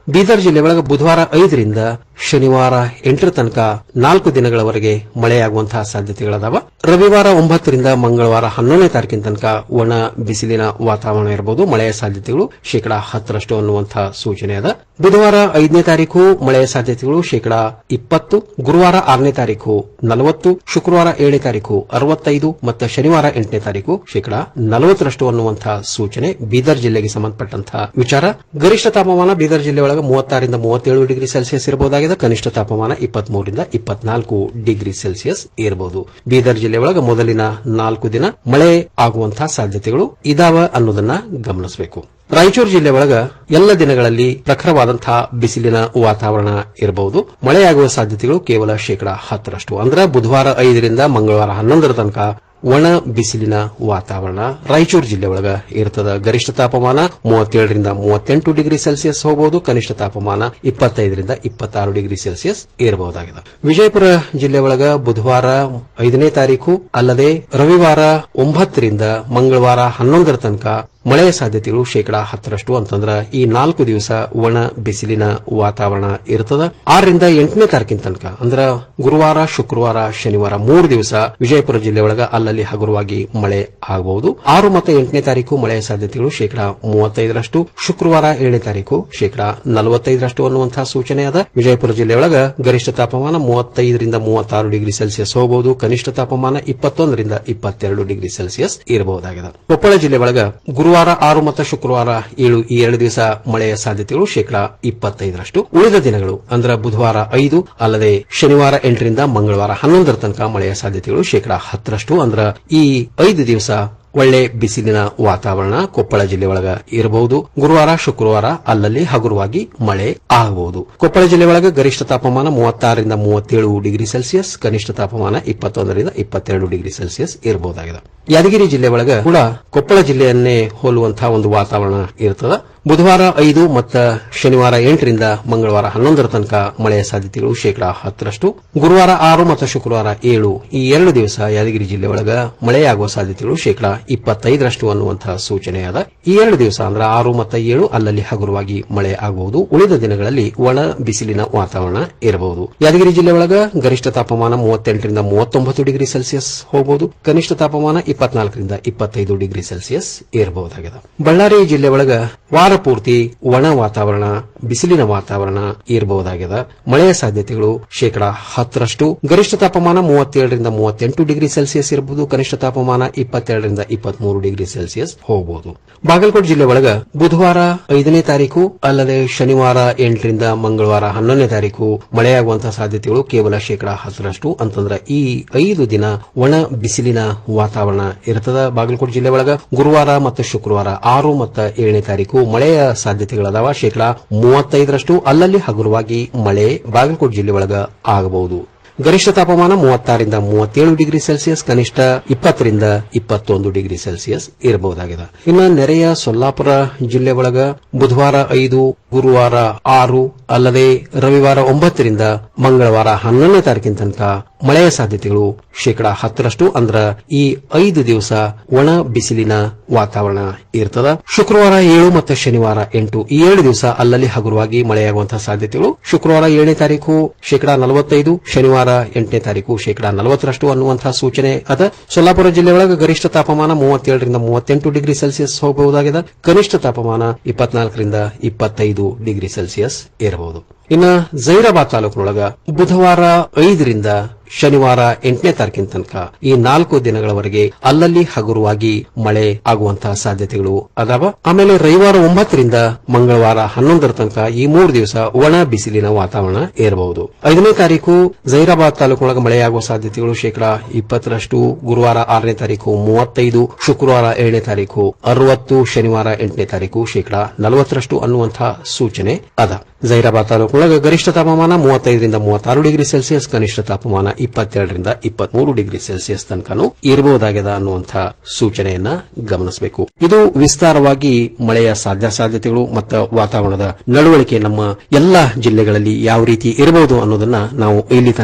ಬೀದರ್ ಜಿಲ್ಲೆ ಒಳಗೆ ಬುಧವಾರ ಐದರಿಂದ ಶನಿವಾರ ಎಂಟರ ತನಕ ನಾಲ್ಕು ದಿನಗಳವರೆಗೆ ಮಳೆಯಾಗುವಂತಹ ಸಾಧ್ಯತೆಗಳದಾವ ರವಿವಾರ ಒಂಬತ್ತರಿಂದ ಮಂಗಳವಾರ ಹನ್ನೊಂದನೇ ತಾರೀಕಿನ ತನಕ ಒಣ ಬಿಸಿಲಿನ ವಾತಾವರಣ ಇರಬಹುದು ಮಳೆಯ ಸಾಧ್ಯತೆಗಳು ಶೇಕಡಾ ಹತ್ತರಷ್ಟು ಅನ್ನುವಂತಹ ಸೂಚನೆ ಅದ ಬುಧವಾರ ಐದನೇ ತಾರೀಕು ಮಳೆಯ ಸಾಧ್ಯತೆಗಳು ಶೇಕಡಾ ಇಪ್ಪತ್ತು ಗುರುವಾರ ಆರನೇ ತಾರೀಕು ನಲವತ್ತು ಶುಕ್ರವಾರ ಏಳನೇ ತಾರೀಕು ಅರವತ್ತೈದು ಮತ್ತು ಶನಿವಾರ ಎಂಟನೇ ತಾರೀಕು ಶೇಕಡಾ ನಲವತ್ತರಷ್ಟು ಅನ್ನುವಂತಹ ಸೂಚನೆ ಬೀದರ್ ಜಿಲ್ಲೆಗೆ ಸಂಬಂಧಪಟ್ಟಂತಹ ವಿಚಾರ ಗರಿಷ್ಠ ತಾಪಮಾನ ಬೀದರ್ ಜಿಲ್ಲೆ ಒಳಗೆ ಮೂವತ್ತಾರಿಂದ ಮೂವತ್ತೇಳು ಡಿಗ್ರಿ ಸೆಲ್ಸಿಯಸ್ ಇರಬಹುದಾಗಿದೆ ಕನಿಷ್ಠ ತಾಪಮಾನ ಇಪ್ಪತ್ಮೂರರಿಂದ ಇಪ್ಪತ್ನಾಲ್ಕು ಡಿಗ್ರಿ ಸೆಲ್ಸಿಯಸ್ ಇರಬಹುದು ಬೀದರ್ ಜಿಲ್ಲೆ ಒಳಗೆ ಮೊದಲಿನ ನಾಲ್ಕು ದಿನ ಮಳೆ ಆಗುವಂತಹ ಸಾಧ್ಯತೆಗಳು ಇದಾವ ಅನ್ನೋದನ್ನ ಗಮನಿಸಬೇಕು ರಾಯಚೂರು ಜಿಲ್ಲೆ ಒಳಗ ಎಲ್ಲ ದಿನಗಳಲ್ಲಿ ಪ್ರಖರವಾದಂತಹ ಬಿಸಿಲಿನ ವಾತಾವರಣ ಇರಬಹುದು ಮಳೆಯಾಗುವ ಸಾಧ್ಯತೆಗಳು ಕೇವಲ ಶೇಕಡಾ ಹತ್ತರಷ್ಟು ಅಂದ್ರೆ ಬುಧವಾರ ಐದರಿಂದ ಮಂಗಳವಾರ ಹನ್ನೊಂದರ ತನಕ ಒಣ ಬಿಸಿಲಿನ ವಾತಾವರಣ ರಾಯಚೂರು ಜಿಲ್ಲೆ ಒಳಗ ಇರ್ತದ ಗರಿಷ್ಠ ತಾಪಮಾನ ಮೂವತ್ತೇಳರಿಂದ ಮೂವತ್ತೆಂಟು ಡಿಗ್ರಿ ಸೆಲ್ಸಿಯಸ್ ಹೋಗಬಹುದು ಕನಿಷ್ಠ ತಾಪಮಾನ ಇಪ್ಪತ್ತೈದರಿಂದ ಇಪ್ಪತ್ತಾರು ಡಿಗ್ರಿ ಸೆಲ್ಸಿಯಸ್ ಇರಬಹುದಾಗಿದೆ ವಿಜಯಪುರ ಜಿಲ್ಲೆ ಒಳಗ ಬುಧವಾರ ಐದನೇ ತಾರೀಕು ಅಲ್ಲದೆ ರವಿವಾರ ಒಂಬತ್ತರಿಂದ ಮಂಗಳವಾರ ಹನ್ನೊಂದರ ತನಕ ಮಳೆಯ ಸಾಧ್ಯತೆಗಳು ಶೇಕಡಾ ಹತ್ತರಷ್ಟು ಅಂತಂದ್ರ ಈ ನಾಲ್ಕು ದಿವಸ ಒಣ ಬಿಸಿಲಿನ ವಾತಾವರಣ ಇರ್ತದ ಆರರಿಂದ ಎಂಟನೇ ತಾರೀಕಿನ ತನಕ ಅಂದ್ರ ಗುರುವಾರ ಶುಕ್ರವಾರ ಶನಿವಾರ ಮೂರು ದಿವಸ ವಿಜಯಪುರ ಜಿಲ್ಲೆ ಒಳಗ ಅಲ್ಲಲ್ಲಿ ಹಗುರವಾಗಿ ಮಳೆ ಆಗಬಹುದು ಆರು ಮತ್ತು ಎಂಟನೇ ತಾರೀಕು ಮಳೆಯ ಸಾಧ್ಯತೆಗಳು ಶೇಕಡಾ ಮೂವತ್ತೈದರಷ್ಟು ಶುಕ್ರವಾರ ಏಳನೇ ತಾರೀಕು ಶೇಕಡಾ ನಲವತ್ತೈದರಷ್ಟು ಅನ್ನುವಂತಹ ಸೂಚನೆ ಅದ ವಿಜಯಪುರ ಜಿಲ್ಲೆಯೊಳಗ ಗರಿಷ್ಠ ತಾಪಮಾನ ಮೂವತ್ತೈದರಿಂದ ಮೂವತ್ತಾರು ಡಿಗ್ರಿ ಸೆಲ್ಸಿಯಸ್ ಹೋಗಬಹುದು ಕನಿಷ್ಠ ತಾಪಮಾನ ಇಪ್ಪತ್ತೊಂದರಿಂದ ಇಪ್ಪತ್ತೆರಡು ಡಿಗ್ರಿ ಸೆಲ್ಸಿಯಸ್ ಇರಬಹುದಾಗಿದೆ ಕೊಪ್ಪಳ ಜಿಲ್ಲೆ ಒಳಗ ಗುರುವಾರ ಆರು ಮತ್ತು ಶುಕ್ರವಾರ ಏಳು ಈ ಎರಡು ದಿವಸ ಮಳೆಯ ಸಾಧ್ಯತೆಗಳು ಶೇಕಡಾ ಇಪ್ಪತ್ತೈದರಷ್ಟು ಉಳಿದ ದಿನಗಳು ಅಂದ್ರೆ ಬುಧವಾರ ಐದು ಅಲ್ಲದೆ ಶನಿವಾರ ಎಂಟರಿಂದ ಮಂಗಳವಾರ ಹನ್ನೊಂದರ ತನಕ ಮಳೆಯ ಸಾಧ್ಯತೆಗಳು ಶೇಕಡಾ ಹತ್ತರಷ್ಟು ಅಂದ್ರ ಈ ಐದು ದಿವಸ ಒಳ್ಳೆ ಬಿಸಿಲಿನ ವಾತಾವರಣ ಕೊಪ್ಪಳ ಜಿಲ್ಲೆ ಒಳಗ ಇರಬಹುದು ಗುರುವಾರ ಶುಕ್ರವಾರ ಅಲ್ಲಲ್ಲಿ ಹಗುರವಾಗಿ ಮಳೆ ಆಗಬಹುದು ಕೊಪ್ಪಳ ಜಿಲ್ಲೆ ಒಳಗ ಗರಿಷ್ಠ ತಾಪಮಾನ ಮೂವತ್ತಾರರಿಂದ ಮೂವತ್ತೇಳು ಡಿಗ್ರಿ ಸೆಲ್ಸಿಯಸ್ ಕನಿಷ್ಠ ತಾಪಮಾನ ಇಪ್ಪತ್ತೊಂದರಿಂದ ಇಪ್ಪತ್ತೆರಡು ಡಿಗ್ರಿ ಸೆಲ್ಸಿಯಸ್ ಇರಬಹುದಾಗಿದೆ ಯಾದಗಿರಿ ಜಿಲ್ಲೆ ಒಳಗ ಕೂಡ ಕೊಪ್ಪಳ ಜಿಲ್ಲೆಯನ್ನೇ ಹೋಲುವಂತಹ ಒಂದು ವಾತಾವರಣ ಇರ್ತದ ಬುಧವಾರ ಐದು ಮತ್ತು ಶನಿವಾರ ಎಂಟರಿಂದ ಮಂಗಳವಾರ ಹನ್ನೊಂದರ ತನಕ ಮಳೆಯ ಸಾಧ್ಯತೆಗಳು ಶೇಕಡಾ ಹತ್ತರಷ್ಟು ಗುರುವಾರ ಆರು ಮತ್ತು ಶುಕ್ರವಾರ ಏಳು ಈ ಎರಡು ದಿವಸ ಯಾದಗಿರಿ ಜಿಲ್ಲೆ ಒಳಗ ಮಳೆಯಾಗುವ ಸಾಧ್ಯತೆಗಳು ಶೇಕಡಾ ಇಪ್ಪತ್ತೈದರಷ್ಟು ಅನ್ನುವಂತಹ ಸೂಚನೆ ಅದ ಈ ಎರಡು ದಿವಸ ಅಂದ್ರೆ ಆರು ಮತ್ತು ಏಳು ಅಲ್ಲಲ್ಲಿ ಹಗುರವಾಗಿ ಮಳೆ ಆಗಬಹುದು ಉಳಿದ ದಿನಗಳಲ್ಲಿ ಒಣ ಬಿಸಿಲಿನ ವಾತಾವರಣ ಇರಬಹುದು ಯಾದಗಿರಿ ಜಿಲ್ಲೆ ಒಳಗ ಗರಿಷ್ಠ ತಾಪಮಾನ ಮೂವತ್ತೆಂಟರಿಂದ ಮೂವತ್ತೊಂಬತ್ತು ಡಿಗ್ರಿ ಸೆಲ್ಸಿಯಸ್ ಹೋಗಬಹುದು ಕನಿಷ್ಠ ತಾಪಮಾನ ಇಪ್ಪತ್ನಾಲ್ಕರಿಂದ ಇಪ್ಪತ್ತೈದು ಡಿಗ್ರಿ ಸೆಲ್ಸಿಯಸ್ ಇರಬಹುದಾಗಿದೆ ಬಳ್ಳಾರಿ ಜಿಲ್ಲೆ ಒಳಗ ವಾರ ಪೂರ್ತಿ ಒಣ ವಾತಾವರಣ ಬಿಸಿಲಿನ ವಾತಾವರಣ ಇರಬಹುದಾಗಿದೆ ಮಳೆಯ ಸಾಧ್ಯತೆಗಳು ಶೇಕಡಾ ಹತ್ತರಷ್ಟು ಗರಿಷ್ಠ ತಾಪಮಾನ ಮೂವತ್ತೇಳರಿಂದ ಮೂವತ್ತೆಂಟು ಡಿಗ್ರಿ ಸೆಲ್ಸಿಯಸ್ ಇರಬಹುದು ಕನಿಷ್ಠ ತಾಪಮಾನ ಇಪ್ಪತ್ತೆರಡರಿಂದ ಇಪ್ಪತ್ಮೂರು ಡಿಗ್ರಿ ಸೆಲ್ಸಿಯಸ್ ಹೋಗಬಹುದು ಬಾಗಲಕೋಟೆ ಜಿಲ್ಲೆ ಒಳಗ ಬುಧವಾರ ಐದನೇ ತಾರೀಕು ಅಲ್ಲದೆ ಶನಿವಾರ ಎಂಟರಿಂದ ಮಂಗಳವಾರ ಹನ್ನೊಂದನೇ ತಾರೀಕು ಮಳೆಯಾಗುವಂತಹ ಸಾಧ್ಯತೆಗಳು ಕೇವಲ ಶೇಕಡಾ ಹತ್ತರಷ್ಟು ಅಂತಂದ್ರೆ ಈ ಐದು ದಿನ ಒಣ ಬಿಸಿಲಿನ ವಾತಾವರಣ ಇರ್ತದ ಬಾಗಲಕೋಟೆ ಜಿಲ್ಲೆ ಒಳಗ ಗುರುವಾರ ಮತ್ತು ಶುಕ್ರವಾರ ಆರು ಮತ್ತು ಏಳನೇ ತಾರೀಕು ಮಳೆಯ ಸಾಧ್ಯತೆಗಳದಾವ ಶೇಕಡಾ ಮೂವತ್ತೈದರಷ್ಟು ಅಲ್ಲಲ್ಲಿ ಹಗುರವಾಗಿ ಮಳೆ ಬಾಗಲಕೋಟೆ ಜಿಲ್ಲೆ ಒಳಗ ಆಗಬಹುದು ಗರಿಷ್ಠ ತಾಪಮಾನ ಮೂವತ್ತಾರಿಂದ ಮೂವತ್ತೇಳು ಡಿಗ್ರಿ ಸೆಲ್ಸಿಯಸ್ ಕನಿಷ್ಠ ಇಪ್ಪತ್ತರಿಂದ ಇಪ್ಪತ್ತೊಂದು ಡಿಗ್ರಿ ಸೆಲ್ಸಿಯಸ್ ಇರಬಹುದಾಗಿದೆ ಇನ್ನು ನೆರೆಯ ಸೊಲ್ಲಾಪುರ ಜಿಲ್ಲೆ ಒಳಗ ಬುಧವಾರ ಐದು ಗುರುವಾರ ಆರು ಅಲ್ಲದೆ ರವಿವಾರ ಒಂಬತ್ತರಿಂದ ಮಂಗಳವಾರ ಹನ್ನೊಂದನೇ ತಾರೀಕಿನ ತನಕ ಮಳೆಯ ಸಾಧ್ಯತೆಗಳು ಶೇಕಡಾ ಹತ್ತರಷ್ಟು ಅಂದ್ರ ಈ ಐದು ದಿವಸ ಒಣ ಬಿಸಿಲಿನ ವಾತಾವರಣ ಇರ್ತದ ಶುಕ್ರವಾರ ಏಳು ಮತ್ತು ಶನಿವಾರ ಎಂಟು ಈ ಏಳು ದಿವಸ ಅಲ್ಲಲ್ಲಿ ಹಗುರವಾಗಿ ಮಳೆಯಾಗುವಂತಹ ಸಾಧ್ಯತೆಗಳು ಶುಕ್ರವಾರ ಏಳನೇ ತಾರೀಕು ಶೇಕಡಾ ನಲವತ್ತೈದು ಶನಿವಾರ ಎಂಟನೇ ತಾರೀಕು ಶೇಕಡಾ ನಲವತ್ತರಷ್ಟು ಅನ್ನುವಂತಹ ಸೂಚನೆ ಅದ ಸೊಲ್ಲಾಪುರ ಜಿಲ್ಲೆ ಒಳಗೆ ಗರಿಷ್ಠ ತಾಪಮಾನ ಮೂವತ್ತೇಳರಿಂದ ಮೂವತ್ತೆಂಟು ಡಿಗ್ರಿ ಸೆಲ್ಸಿಯಸ್ ಹೋಗಬಹುದಾಗಿದೆ ಕನಿಷ್ಠ ತಾಪಮಾನ ಇಪ್ಪತ್ನಾಲ್ಕರಿಂದ ಇಪ್ಪತ್ತೈದು ಡಿಗ್ರಿ ಸೆಲ್ಸಿಯಸ್ ಇರಬಹುದು ಇನ್ನ ಜೈರಾಬಾದ್ ತಾಲೂಕಿನೊಳಗ ಬುಧವಾರ ಐದರಿಂದ ಶನಿವಾರ ಎಂಟನೇ ತಾರೀಕಿನ ತನಕ ಈ ನಾಲ್ಕು ದಿನಗಳವರೆಗೆ ಅಲ್ಲಲ್ಲಿ ಹಗುರವಾಗಿ ಮಳೆ ಆಗುವಂತಹ ಸಾಧ್ಯತೆಗಳು ಅದಾವ ಆಮೇಲೆ ರವಿವಾರ ಒಂಬತ್ತರಿಂದ ಮಂಗಳವಾರ ಹನ್ನೊಂದರ ತನಕ ಈ ಮೂರು ದಿವಸ ಒಣ ಬಿಸಿಲಿನ ವಾತಾವರಣ ಇರಬಹುದು ಐದನೇ ತಾರೀಕು ಜೈರಾಬಾದ್ ತಾಲೂಕಿನೊಳಗೆ ಮಳೆಯಾಗುವ ಸಾಧ್ಯತೆಗಳು ಶೇಕಡಾ ಇಪ್ಪತ್ತರಷ್ಟು ಗುರುವಾರ ಆರನೇ ತಾರೀಕು ಮೂವತ್ತೈದು ಶುಕ್ರವಾರ ಏಳನೇ ತಾರೀಕು ಅರವತ್ತು ಶನಿವಾರ ಎಂಟನೇ ತಾರೀಕು ಶೇಕಡಾ ನಲವತ್ತರಷ್ಟು ಅನ್ನುವಂತಹ ಸೂಚನೆ ಅದ ಜೈರಾಬಾದ್ ತಾಲೂಕಿನೊಳಗೆ ಗರಿಷ್ಠ ತಾಪಮಾನ ಮೂವತ್ತೈದರಿಂದ ಮೂವತ್ತಾರು ಡಿಗ್ರಿ ಸೆಲ್ಸಿಯಸ್ ಕನಿಷ್ಠ ತಾಪಮಾನ ಇಪ್ಪತ್ತೆರಡರಿಂದ ಇಪ್ಪತ್ಮೂರು ಡಿಗ್ರಿ ಸೆಲ್ಸಿಯಸ್ ತನಕನೂ ಇರಬಹುದಾಗಿದೆ ಅನ್ನುವಂತಹ ಸೂಚನೆಯನ್ನ ಗಮನಿಸಬೇಕು ಇದು ವಿಸ್ತಾರವಾಗಿ ಮಳೆಯ ಸಾಧ್ಯಾಸಾಧ್ಯತೆಗಳು ಮತ್ತು ವಾತಾವರಣದ ನಡವಳಿಕೆ ನಮ್ಮ ಎಲ್ಲಾ ಜಿಲ್ಲೆಗಳಲ್ಲಿ ಯಾವ ರೀತಿ ಇರಬಹುದು ಅನ್ನೋದನ್ನ ನಾವು ಇಲ್ಲಿ ತನಕ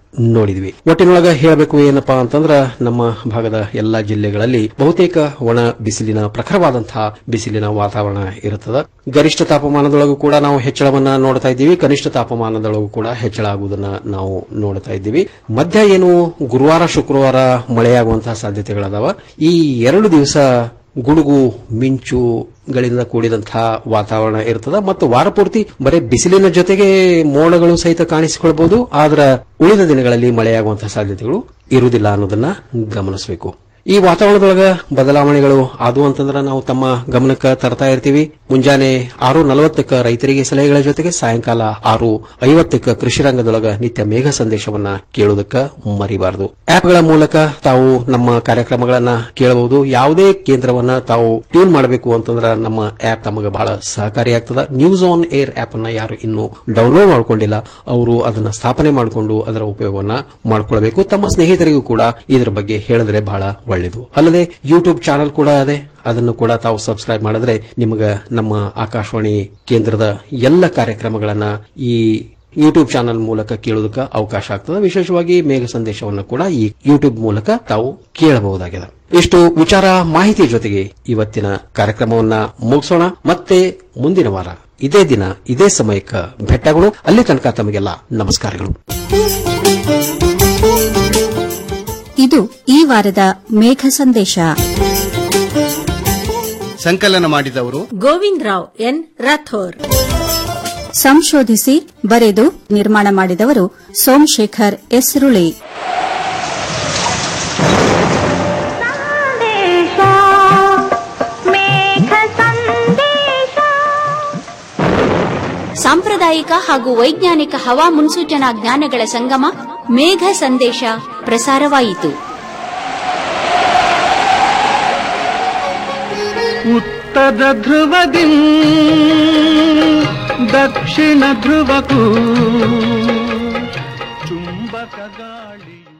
ನೋಡಿದ್ವಿ ಒಟ್ಟಿನೊಳಗ ಹೇಳಬೇಕು ಏನಪ್ಪಾ ಅಂತಂದ್ರ ನಮ್ಮ ಭಾಗದ ಎಲ್ಲಾ ಜಿಲ್ಲೆಗಳಲ್ಲಿ ಬಹುತೇಕ ಒಣ ಬಿಸಿಲಿನ ಪ್ರಖರವಾದಂತಹ ಬಿಸಿಲಿನ ವಾತಾವರಣ ಇರುತ್ತದೆ ಗರಿಷ್ಠ ತಾಪಮಾನದೊಳಗೂ ಕೂಡ ನಾವು ಹೆಚ್ಚಳವನ್ನ ನೋಡ್ತಾ ಇದ್ದೀವಿ ಕನಿಷ್ಠ ತಾಪಮಾನದೊಳಗೂ ಕೂಡ ಹೆಚ್ಚಳ ಆಗುವುದನ್ನ ನಾವು ನೋಡ್ತಾ ಇದ್ದೀವಿ ಮಧ್ಯ ಏನು ಗುರುವಾರ ಶುಕ್ರವಾರ ಮಳೆಯಾಗುವಂತಹ ಸಾಧ್ಯತೆಗಳದಾವ ಈ ಎರಡು ದಿವಸ ಗುಡುಗು ಮಿಂಚುಗಳಿಂದ ಕೂಡಿದಂತಹ ವಾತಾವರಣ ಇರ್ತದ ಮತ್ತು ವಾರ ಪೂರ್ತಿ ಬರೀ ಬಿಸಿಲಿನ ಜೊತೆಗೆ ಮೋಡಗಳು ಸಹಿತ ಕಾಣಿಸಿಕೊಳ್ಬಹುದು ಆದ್ರ ಉಳಿದ ದಿನಗಳಲ್ಲಿ ಮಳೆಯಾಗುವಂತಹ ಸಾಧ್ಯತೆಗಳು ಇರುವುದಿಲ್ಲ ಅನ್ನೋದನ್ನ ಗಮನಿಸಬೇಕು ಈ ವಾತಾವರಣದೊಳಗ ಬದಲಾವಣೆಗಳು ಆದವು ಅಂತಂದ್ರ ನಾವು ತಮ್ಮ ಗಮನಕ್ಕೆ ತರ್ತಾ ಇರ್ತೀವಿ ಮುಂಜಾನೆ ಆರು ನಲವತ್ತಕ್ಕ ರೈತರಿಗೆ ಸಲಹೆಗಳ ಜೊತೆಗೆ ಸಾಯಂಕಾಲ ಆರು ಐವತ್ತಕ್ಕ ಕೃಷಿ ರಂಗದೊಳಗ ನಿತ್ಯ ಮೇಘ ಸಂದೇಶವನ್ನ ಕೇಳುವುದಕ್ಕ ಮರಿಬಾರದು ಆಪ್ಗಳ ಮೂಲಕ ತಾವು ನಮ್ಮ ಕಾರ್ಯಕ್ರಮಗಳನ್ನ ಕೇಳಬಹುದು ಯಾವುದೇ ಕೇಂದ್ರವನ್ನ ತಾವು ಟ್ಯೂನ್ ಮಾಡಬೇಕು ಅಂತಂದ್ರ ನಮ್ಮ ಆಪ್ ತಮಗೆ ಬಹಳ ಸಹಕಾರಿಯಾಗ್ತದ ನ್ಯೂಸ್ ಆನ್ ಏರ್ ಆಪ್ ಅನ್ನ ಯಾರು ಇನ್ನೂ ಡೌನ್ಲೋಡ್ ಮಾಡ್ಕೊಂಡಿಲ್ಲ ಅವರು ಅದನ್ನ ಸ್ಥಾಪನೆ ಮಾಡಿಕೊಂಡು ಅದರ ಉಪಯೋಗವನ್ನ ಮಾಡಿಕೊಳ್ಬೇಕು ತಮ್ಮ ಸ್ನೇಹಿತರಿಗೂ ಕೂಡ ಇದರ ಬಗ್ಗೆ ಹೇಳಿದ್ರೆ ಬಹಳ ಒಳ್ಳೆಯದು ಅಲ್ಲದೆ ಯೂಟ್ಯೂಬ್ ಚಾನಲ್ ಕೂಡ ಇದೆ ಅದನ್ನು ಕೂಡ ತಾವು ಸಬ್ಸ್ಕ್ರೈಬ್ ಮಾಡಿದ್ರೆ ನಿಮಗ ನಮ್ಮ ಆಕಾಶವಾಣಿ ಕೇಂದ್ರದ ಎಲ್ಲ ಕಾರ್ಯಕ್ರಮಗಳನ್ನ ಈ ಯೂಟ್ಯೂಬ್ ಚಾನಲ್ ಮೂಲಕ ಕೇಳೋದಕ್ಕೆ ಅವಕಾಶ ಆಗ್ತದೆ ವಿಶೇಷವಾಗಿ ಮೇಘ ಸಂದೇಶವನ್ನು ಕೂಡ ಈ ಯೂಟ್ಯೂಬ್ ಮೂಲಕ ತಾವು ಕೇಳಬಹುದಾಗಿದೆ ಇಷ್ಟು ವಿಚಾರ ಮಾಹಿತಿ ಜೊತೆಗೆ ಇವತ್ತಿನ ಕಾರ್ಯಕ್ರಮವನ್ನ ಮುಗಿಸೋಣ ಮತ್ತೆ ಮುಂದಿನ ವಾರ ಇದೇ ದಿನ ಇದೇ ಸಮಯಕ್ಕೆ ಭೇಟಗಳು ಅಲ್ಲಿ ತನಕ ತಮಗೆಲ್ಲ ನಮಸ್ಕಾರಗಳು ಇದು ಈ ವಾರದ ಮೇಘ ಸಂದೇಶ ಸಂಕಲನ ಮಾಡಿದವರು ಗೋವಿಂದ್ ರಾವ್ ಎನ್ ರಾಥೋರ್ ಸಂಶೋಧಿಸಿ ಬರೆದು ನಿರ್ಮಾಣ ಮಾಡಿದವರು ಸೋಮಶೇಖರ್ ಎಸ್ರುಳಿ ಸಾಂಪ್ರದಾಯಿಕ ಹಾಗೂ ವೈಜ್ಞಾನಿಕ ಹವಾ ಮುನ್ಸೂಚನಾ ಜ್ಞಾನಗಳ ಸಂಗಮ ಮೇಘ ಸಂದೇಶ ಪ್ರಸಾರವಾಯಿತು ಉತ್ತರ ಧ್ರುವದಿ ದಕ್ಷಿಣ ಧ್ರುವಕ್ಕೂ ಚುಂಬಕ ಗಾಳಿಯು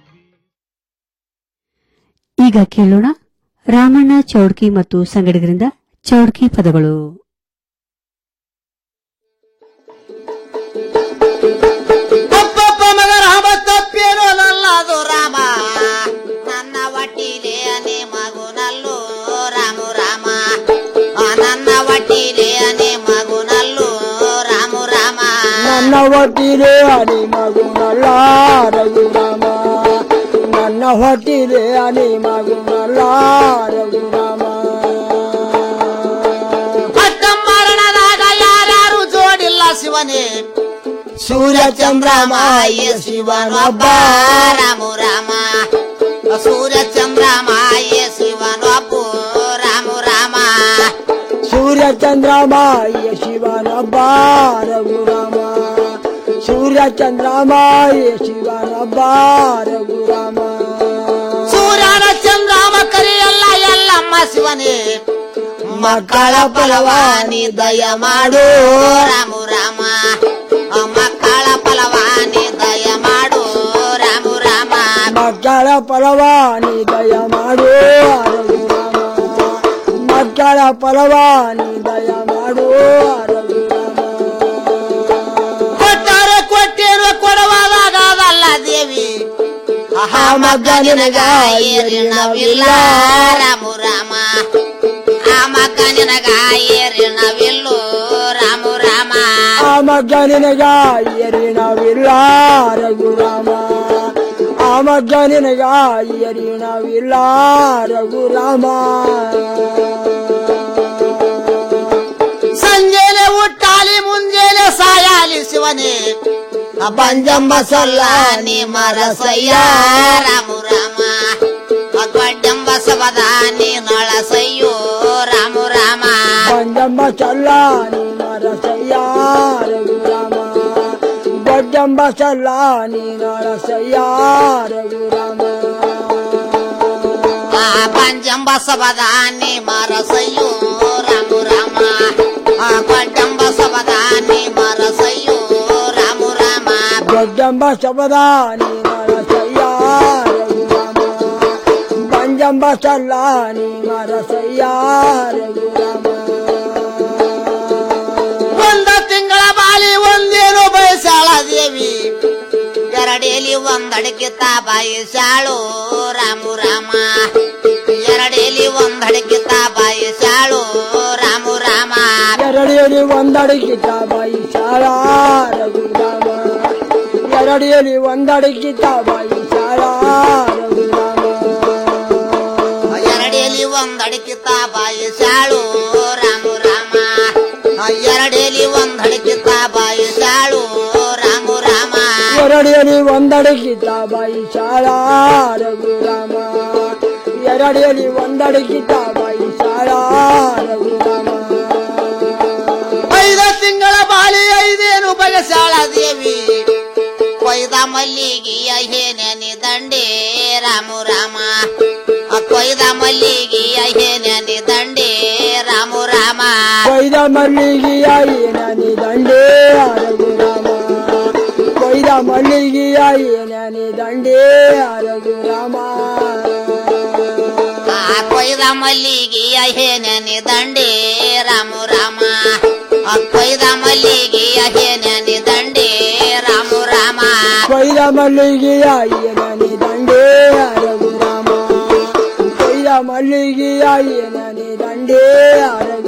ಈಗ ಕೇಳೋಣ ರಾಮಣ್ಣ ಚೌಡ್ಕಿ ಮತ್ತು ಸಂಗಡಿಗರಿಂದ ಚೌಡ್ಕಿ ಪದಗಳು ಅಪ್ಪಪ್ಪ ಮಗ ರಾಮ ತಪ್ಪೇನು ನಲ್ಲದು ರಾಮ ನನ್ನ ಒಟ್ಟಿಲೆ ಅನೆ ಮಗುನಲ್ಲು ರಾಮು ರಾಮ ಆ, ನನ್ನ ಒಟ್ಟಿಲೆ ಅನೆ ಮಗುನಲ್ಲು ರಾಮು ರಾಮ ನನ್ನ ಹೊಟ್ಟಿಲೆ ಅನಿ ಮಗುನಲ್ಲ ರಘುರಾಮ ನನ್ನ ಹೊಟ್ಟಿಲೆ ಅನಿ ಮಗುನಲ್ಲ ರಘುರಾಮ ಅತ್ತ ಮರಣದಾಗ ಯಾರ್ಯಾರು ಜೋಡಿಲ್ಲ ಶಿವನೇ ಸೂರ್ಯ ಚಂದ್ರಮಾಯ ಶಿವನೊಬ್ಬ ರಾಮು ರಾಮ ಸೂರ್ಯ ಚಂದ್ರಮಾಯ ಶಿವನೊಬ್ಬ ರಾಮು ರಾಮ ಸೂರ್ಯ ಚಂದ್ರಮಾಯ ಶಿವನೊಬ್ಬ ರಘುರಾಮ ಸೂರ್ಯ ಚಂದ್ರಮಾಯ ಶಿವನೊಬ್ಬ ರಘುರಾಮ ಸೂರ್ಯನ ಚಂದ್ರಮ ಕರಿಯಲ್ಲ ಎಲ್ಲಮ್ಮ ಶಿವನೇ ಮಕ್ಕಳ ಫಲವಾನಿ ದಯ ಮಾಡು ರಾಮು ರಾಮ ಆ ಮಕ್ಕಳ ಫಲವಾನಿ ದಯ ಮಾಡು ರಾಮು ರಾಮ ಮಕ್ಕಳ ಫಲವಾನಿ ದಯ ಮಾಡು ರಘುರಾಮ ಮಕ್ಕಳ ಫಲವಾನಿ ದಯ ಮಾಡು ರಘುರಾಮ ಕೊಟ್ಟರೆ ಕೊಟ್ಟಿರು ಕೊಡುವಾಗ ಅದಲ್ಲ ದೇವಿ ಆಹಾ ಮಗ್ಗ ನಿನಗ ಏರಿಣವಿಲ್ಲ ರಾಮು ರಾಮ ಆ ಮಗ್ಗ ನಿನಗ ಏರಿಣವಿಲ್ಲೋ ರಾಮು ರಾಮ ಆ ಮಗ್ಗ ನಿನಗ ಎರಿಣವಿಲ್ಲ ರಘುರಾಮ ಆ ಮಗ್ಗ ನಿನಗ ಎರಿಣವಿಲ್ಲ ರಘುರಾಮ ಸಂಜೆಲೆ ಹುಟ್ಟಾಲಿ ಮುಂಜಾನೆ ಸಾಯಾಲಿ ಶಿವನೇ ಬಂಜಂಬ ಸೊಲ್ಲ ನೀ ಮರಸಯ್ಯ ರಾಮು ರಾಮ ಗೊಡ್ಡಂಬ ಸಬದ ನೀ ನಳಸಯ್ಯೋ ರಾಮು ರಾಮ ಬಂಜಂಬ ಚಲ್ಲ ನೀ ಮರಸಯ್ಯ ರಘುರಾಮ ಬಡ್ಡಂಬ ಚಲ್ಲ ನೀ ನರಸಯ್ಯ ರಘುರಾಮ ಆ ಪಂಜಂಬ ಸಬದ ನೀ ಮರಸಯ್ಯೋ ರಾಮು ರಾಮ ಆ ಗೊಡ್ಡಂಬ ಸಬದ ನೀ ಮರಸಯ್ಯೋ ರಾಮು ರಾಮ ದೊಡ್ಡಂಬ ಶಬದ ನೀ ನರಸಯ್ಯ ರಘುರಾಮ ಬಂಜಂಬ ಚಲ್ಲ ನೀ ಮರಸಯ್ಯ ರಘುರಾಮ ಒಂದ ತಿಂಗಳ ಬಾಲಿ ಒಂದೇನು ಬಯಸಾಳ ದೇವಿ ಎರಡೇಲಿ ಒಂದಡಕೆ ತಾಬಾಯಿ ಶಾಳು ರಾಮು ರಾಮ ಎರಡೇಲಿ ಒಂದಡಕೆ ತಾಬಾಯಿ ಶಾಳು ರಾಮು ರಾಮ ಎರಡಿಯಲ್ಲಿ ಒಂದಡಿಗೆ ತಾಬಾಯಿ ಶಾಲಾ ರಘುರಾಮ ಎರಡಿಯಲ್ಲಿ ಒಂದಡಿಗೆ ತಾಬಾಯಿ ಶಾಲಾ ರಘುರಾಮ ಎರಡೇಲಿ ಒಂದಡಕೆ ತಾಬಾಯಿ ಶಾಳು ರಾಮು ರಾಮ ಎರಡೇಲಿ ಒಂದಡಕೆ ತಾಬಾಯಿ ಶಾಳು ರಾಮು ರಾಮ ಎರಡಿಯಲ್ಲಿ ಒಂದಡಿಗೆ ತಾಬಾಯಿ ಶಾಲಾ ರಘುರಾಮ ಎರಡಿಯಲ್ಲಿ ಒಂದಡಿಗೆ ತಾಬಾಯಿ ಶಾಲಾ ರಘುರಾಮ ಐದ ತಿಂಗಳ ಬಾಲಿ ಐದೇನು ಬಯಸಾಳ ದೇವಿ ಕೊಯ್ದ ಮಲ್ಲಿಗೆಯ ಹೇನೆನಿ ದಂಡೆ ರಾಮು ರಾಮ ಆ ಕೊಯ್ದ ಮಲ್ಲಿಗೆಯ ಹೇನೆನಿ ದಂಡೆ ರಾಮು ರಾಮ ಕೊಯ್ದ ಮಲ್ಲಿಗೆಯ ಏನನಿ ದಂಡೇ ರಘುರಾಮ ಕೊಯ್ದ ಮಲ್ಲಿಗೆಯ ಏನನಿ ದಂಡೇ ರಘುರಾಮ ಆ ಕೊಯ್ದ ಮಲ್ಲಿಗೆಯ ಹೇನೆನಿ ದಂಡೆ ರಾಮು ರಾಮ ಆ ಕೊಯ್ದ ಮಲ್ಲಿಗೆಯ ಹೇನೆನಿ ದಂಡೆ ರಾಮು ರಾಮ ಕೊಯ್ದ ಮಲ್ಲಿಗೆಯ ಏನನಿ ದಂಡೇ ರಘುರಾಮ ಕೊಯ್ದ ಮಲ್ಲಿಗೆಯ ಏನನಿ ದಂಡೇ ರಘು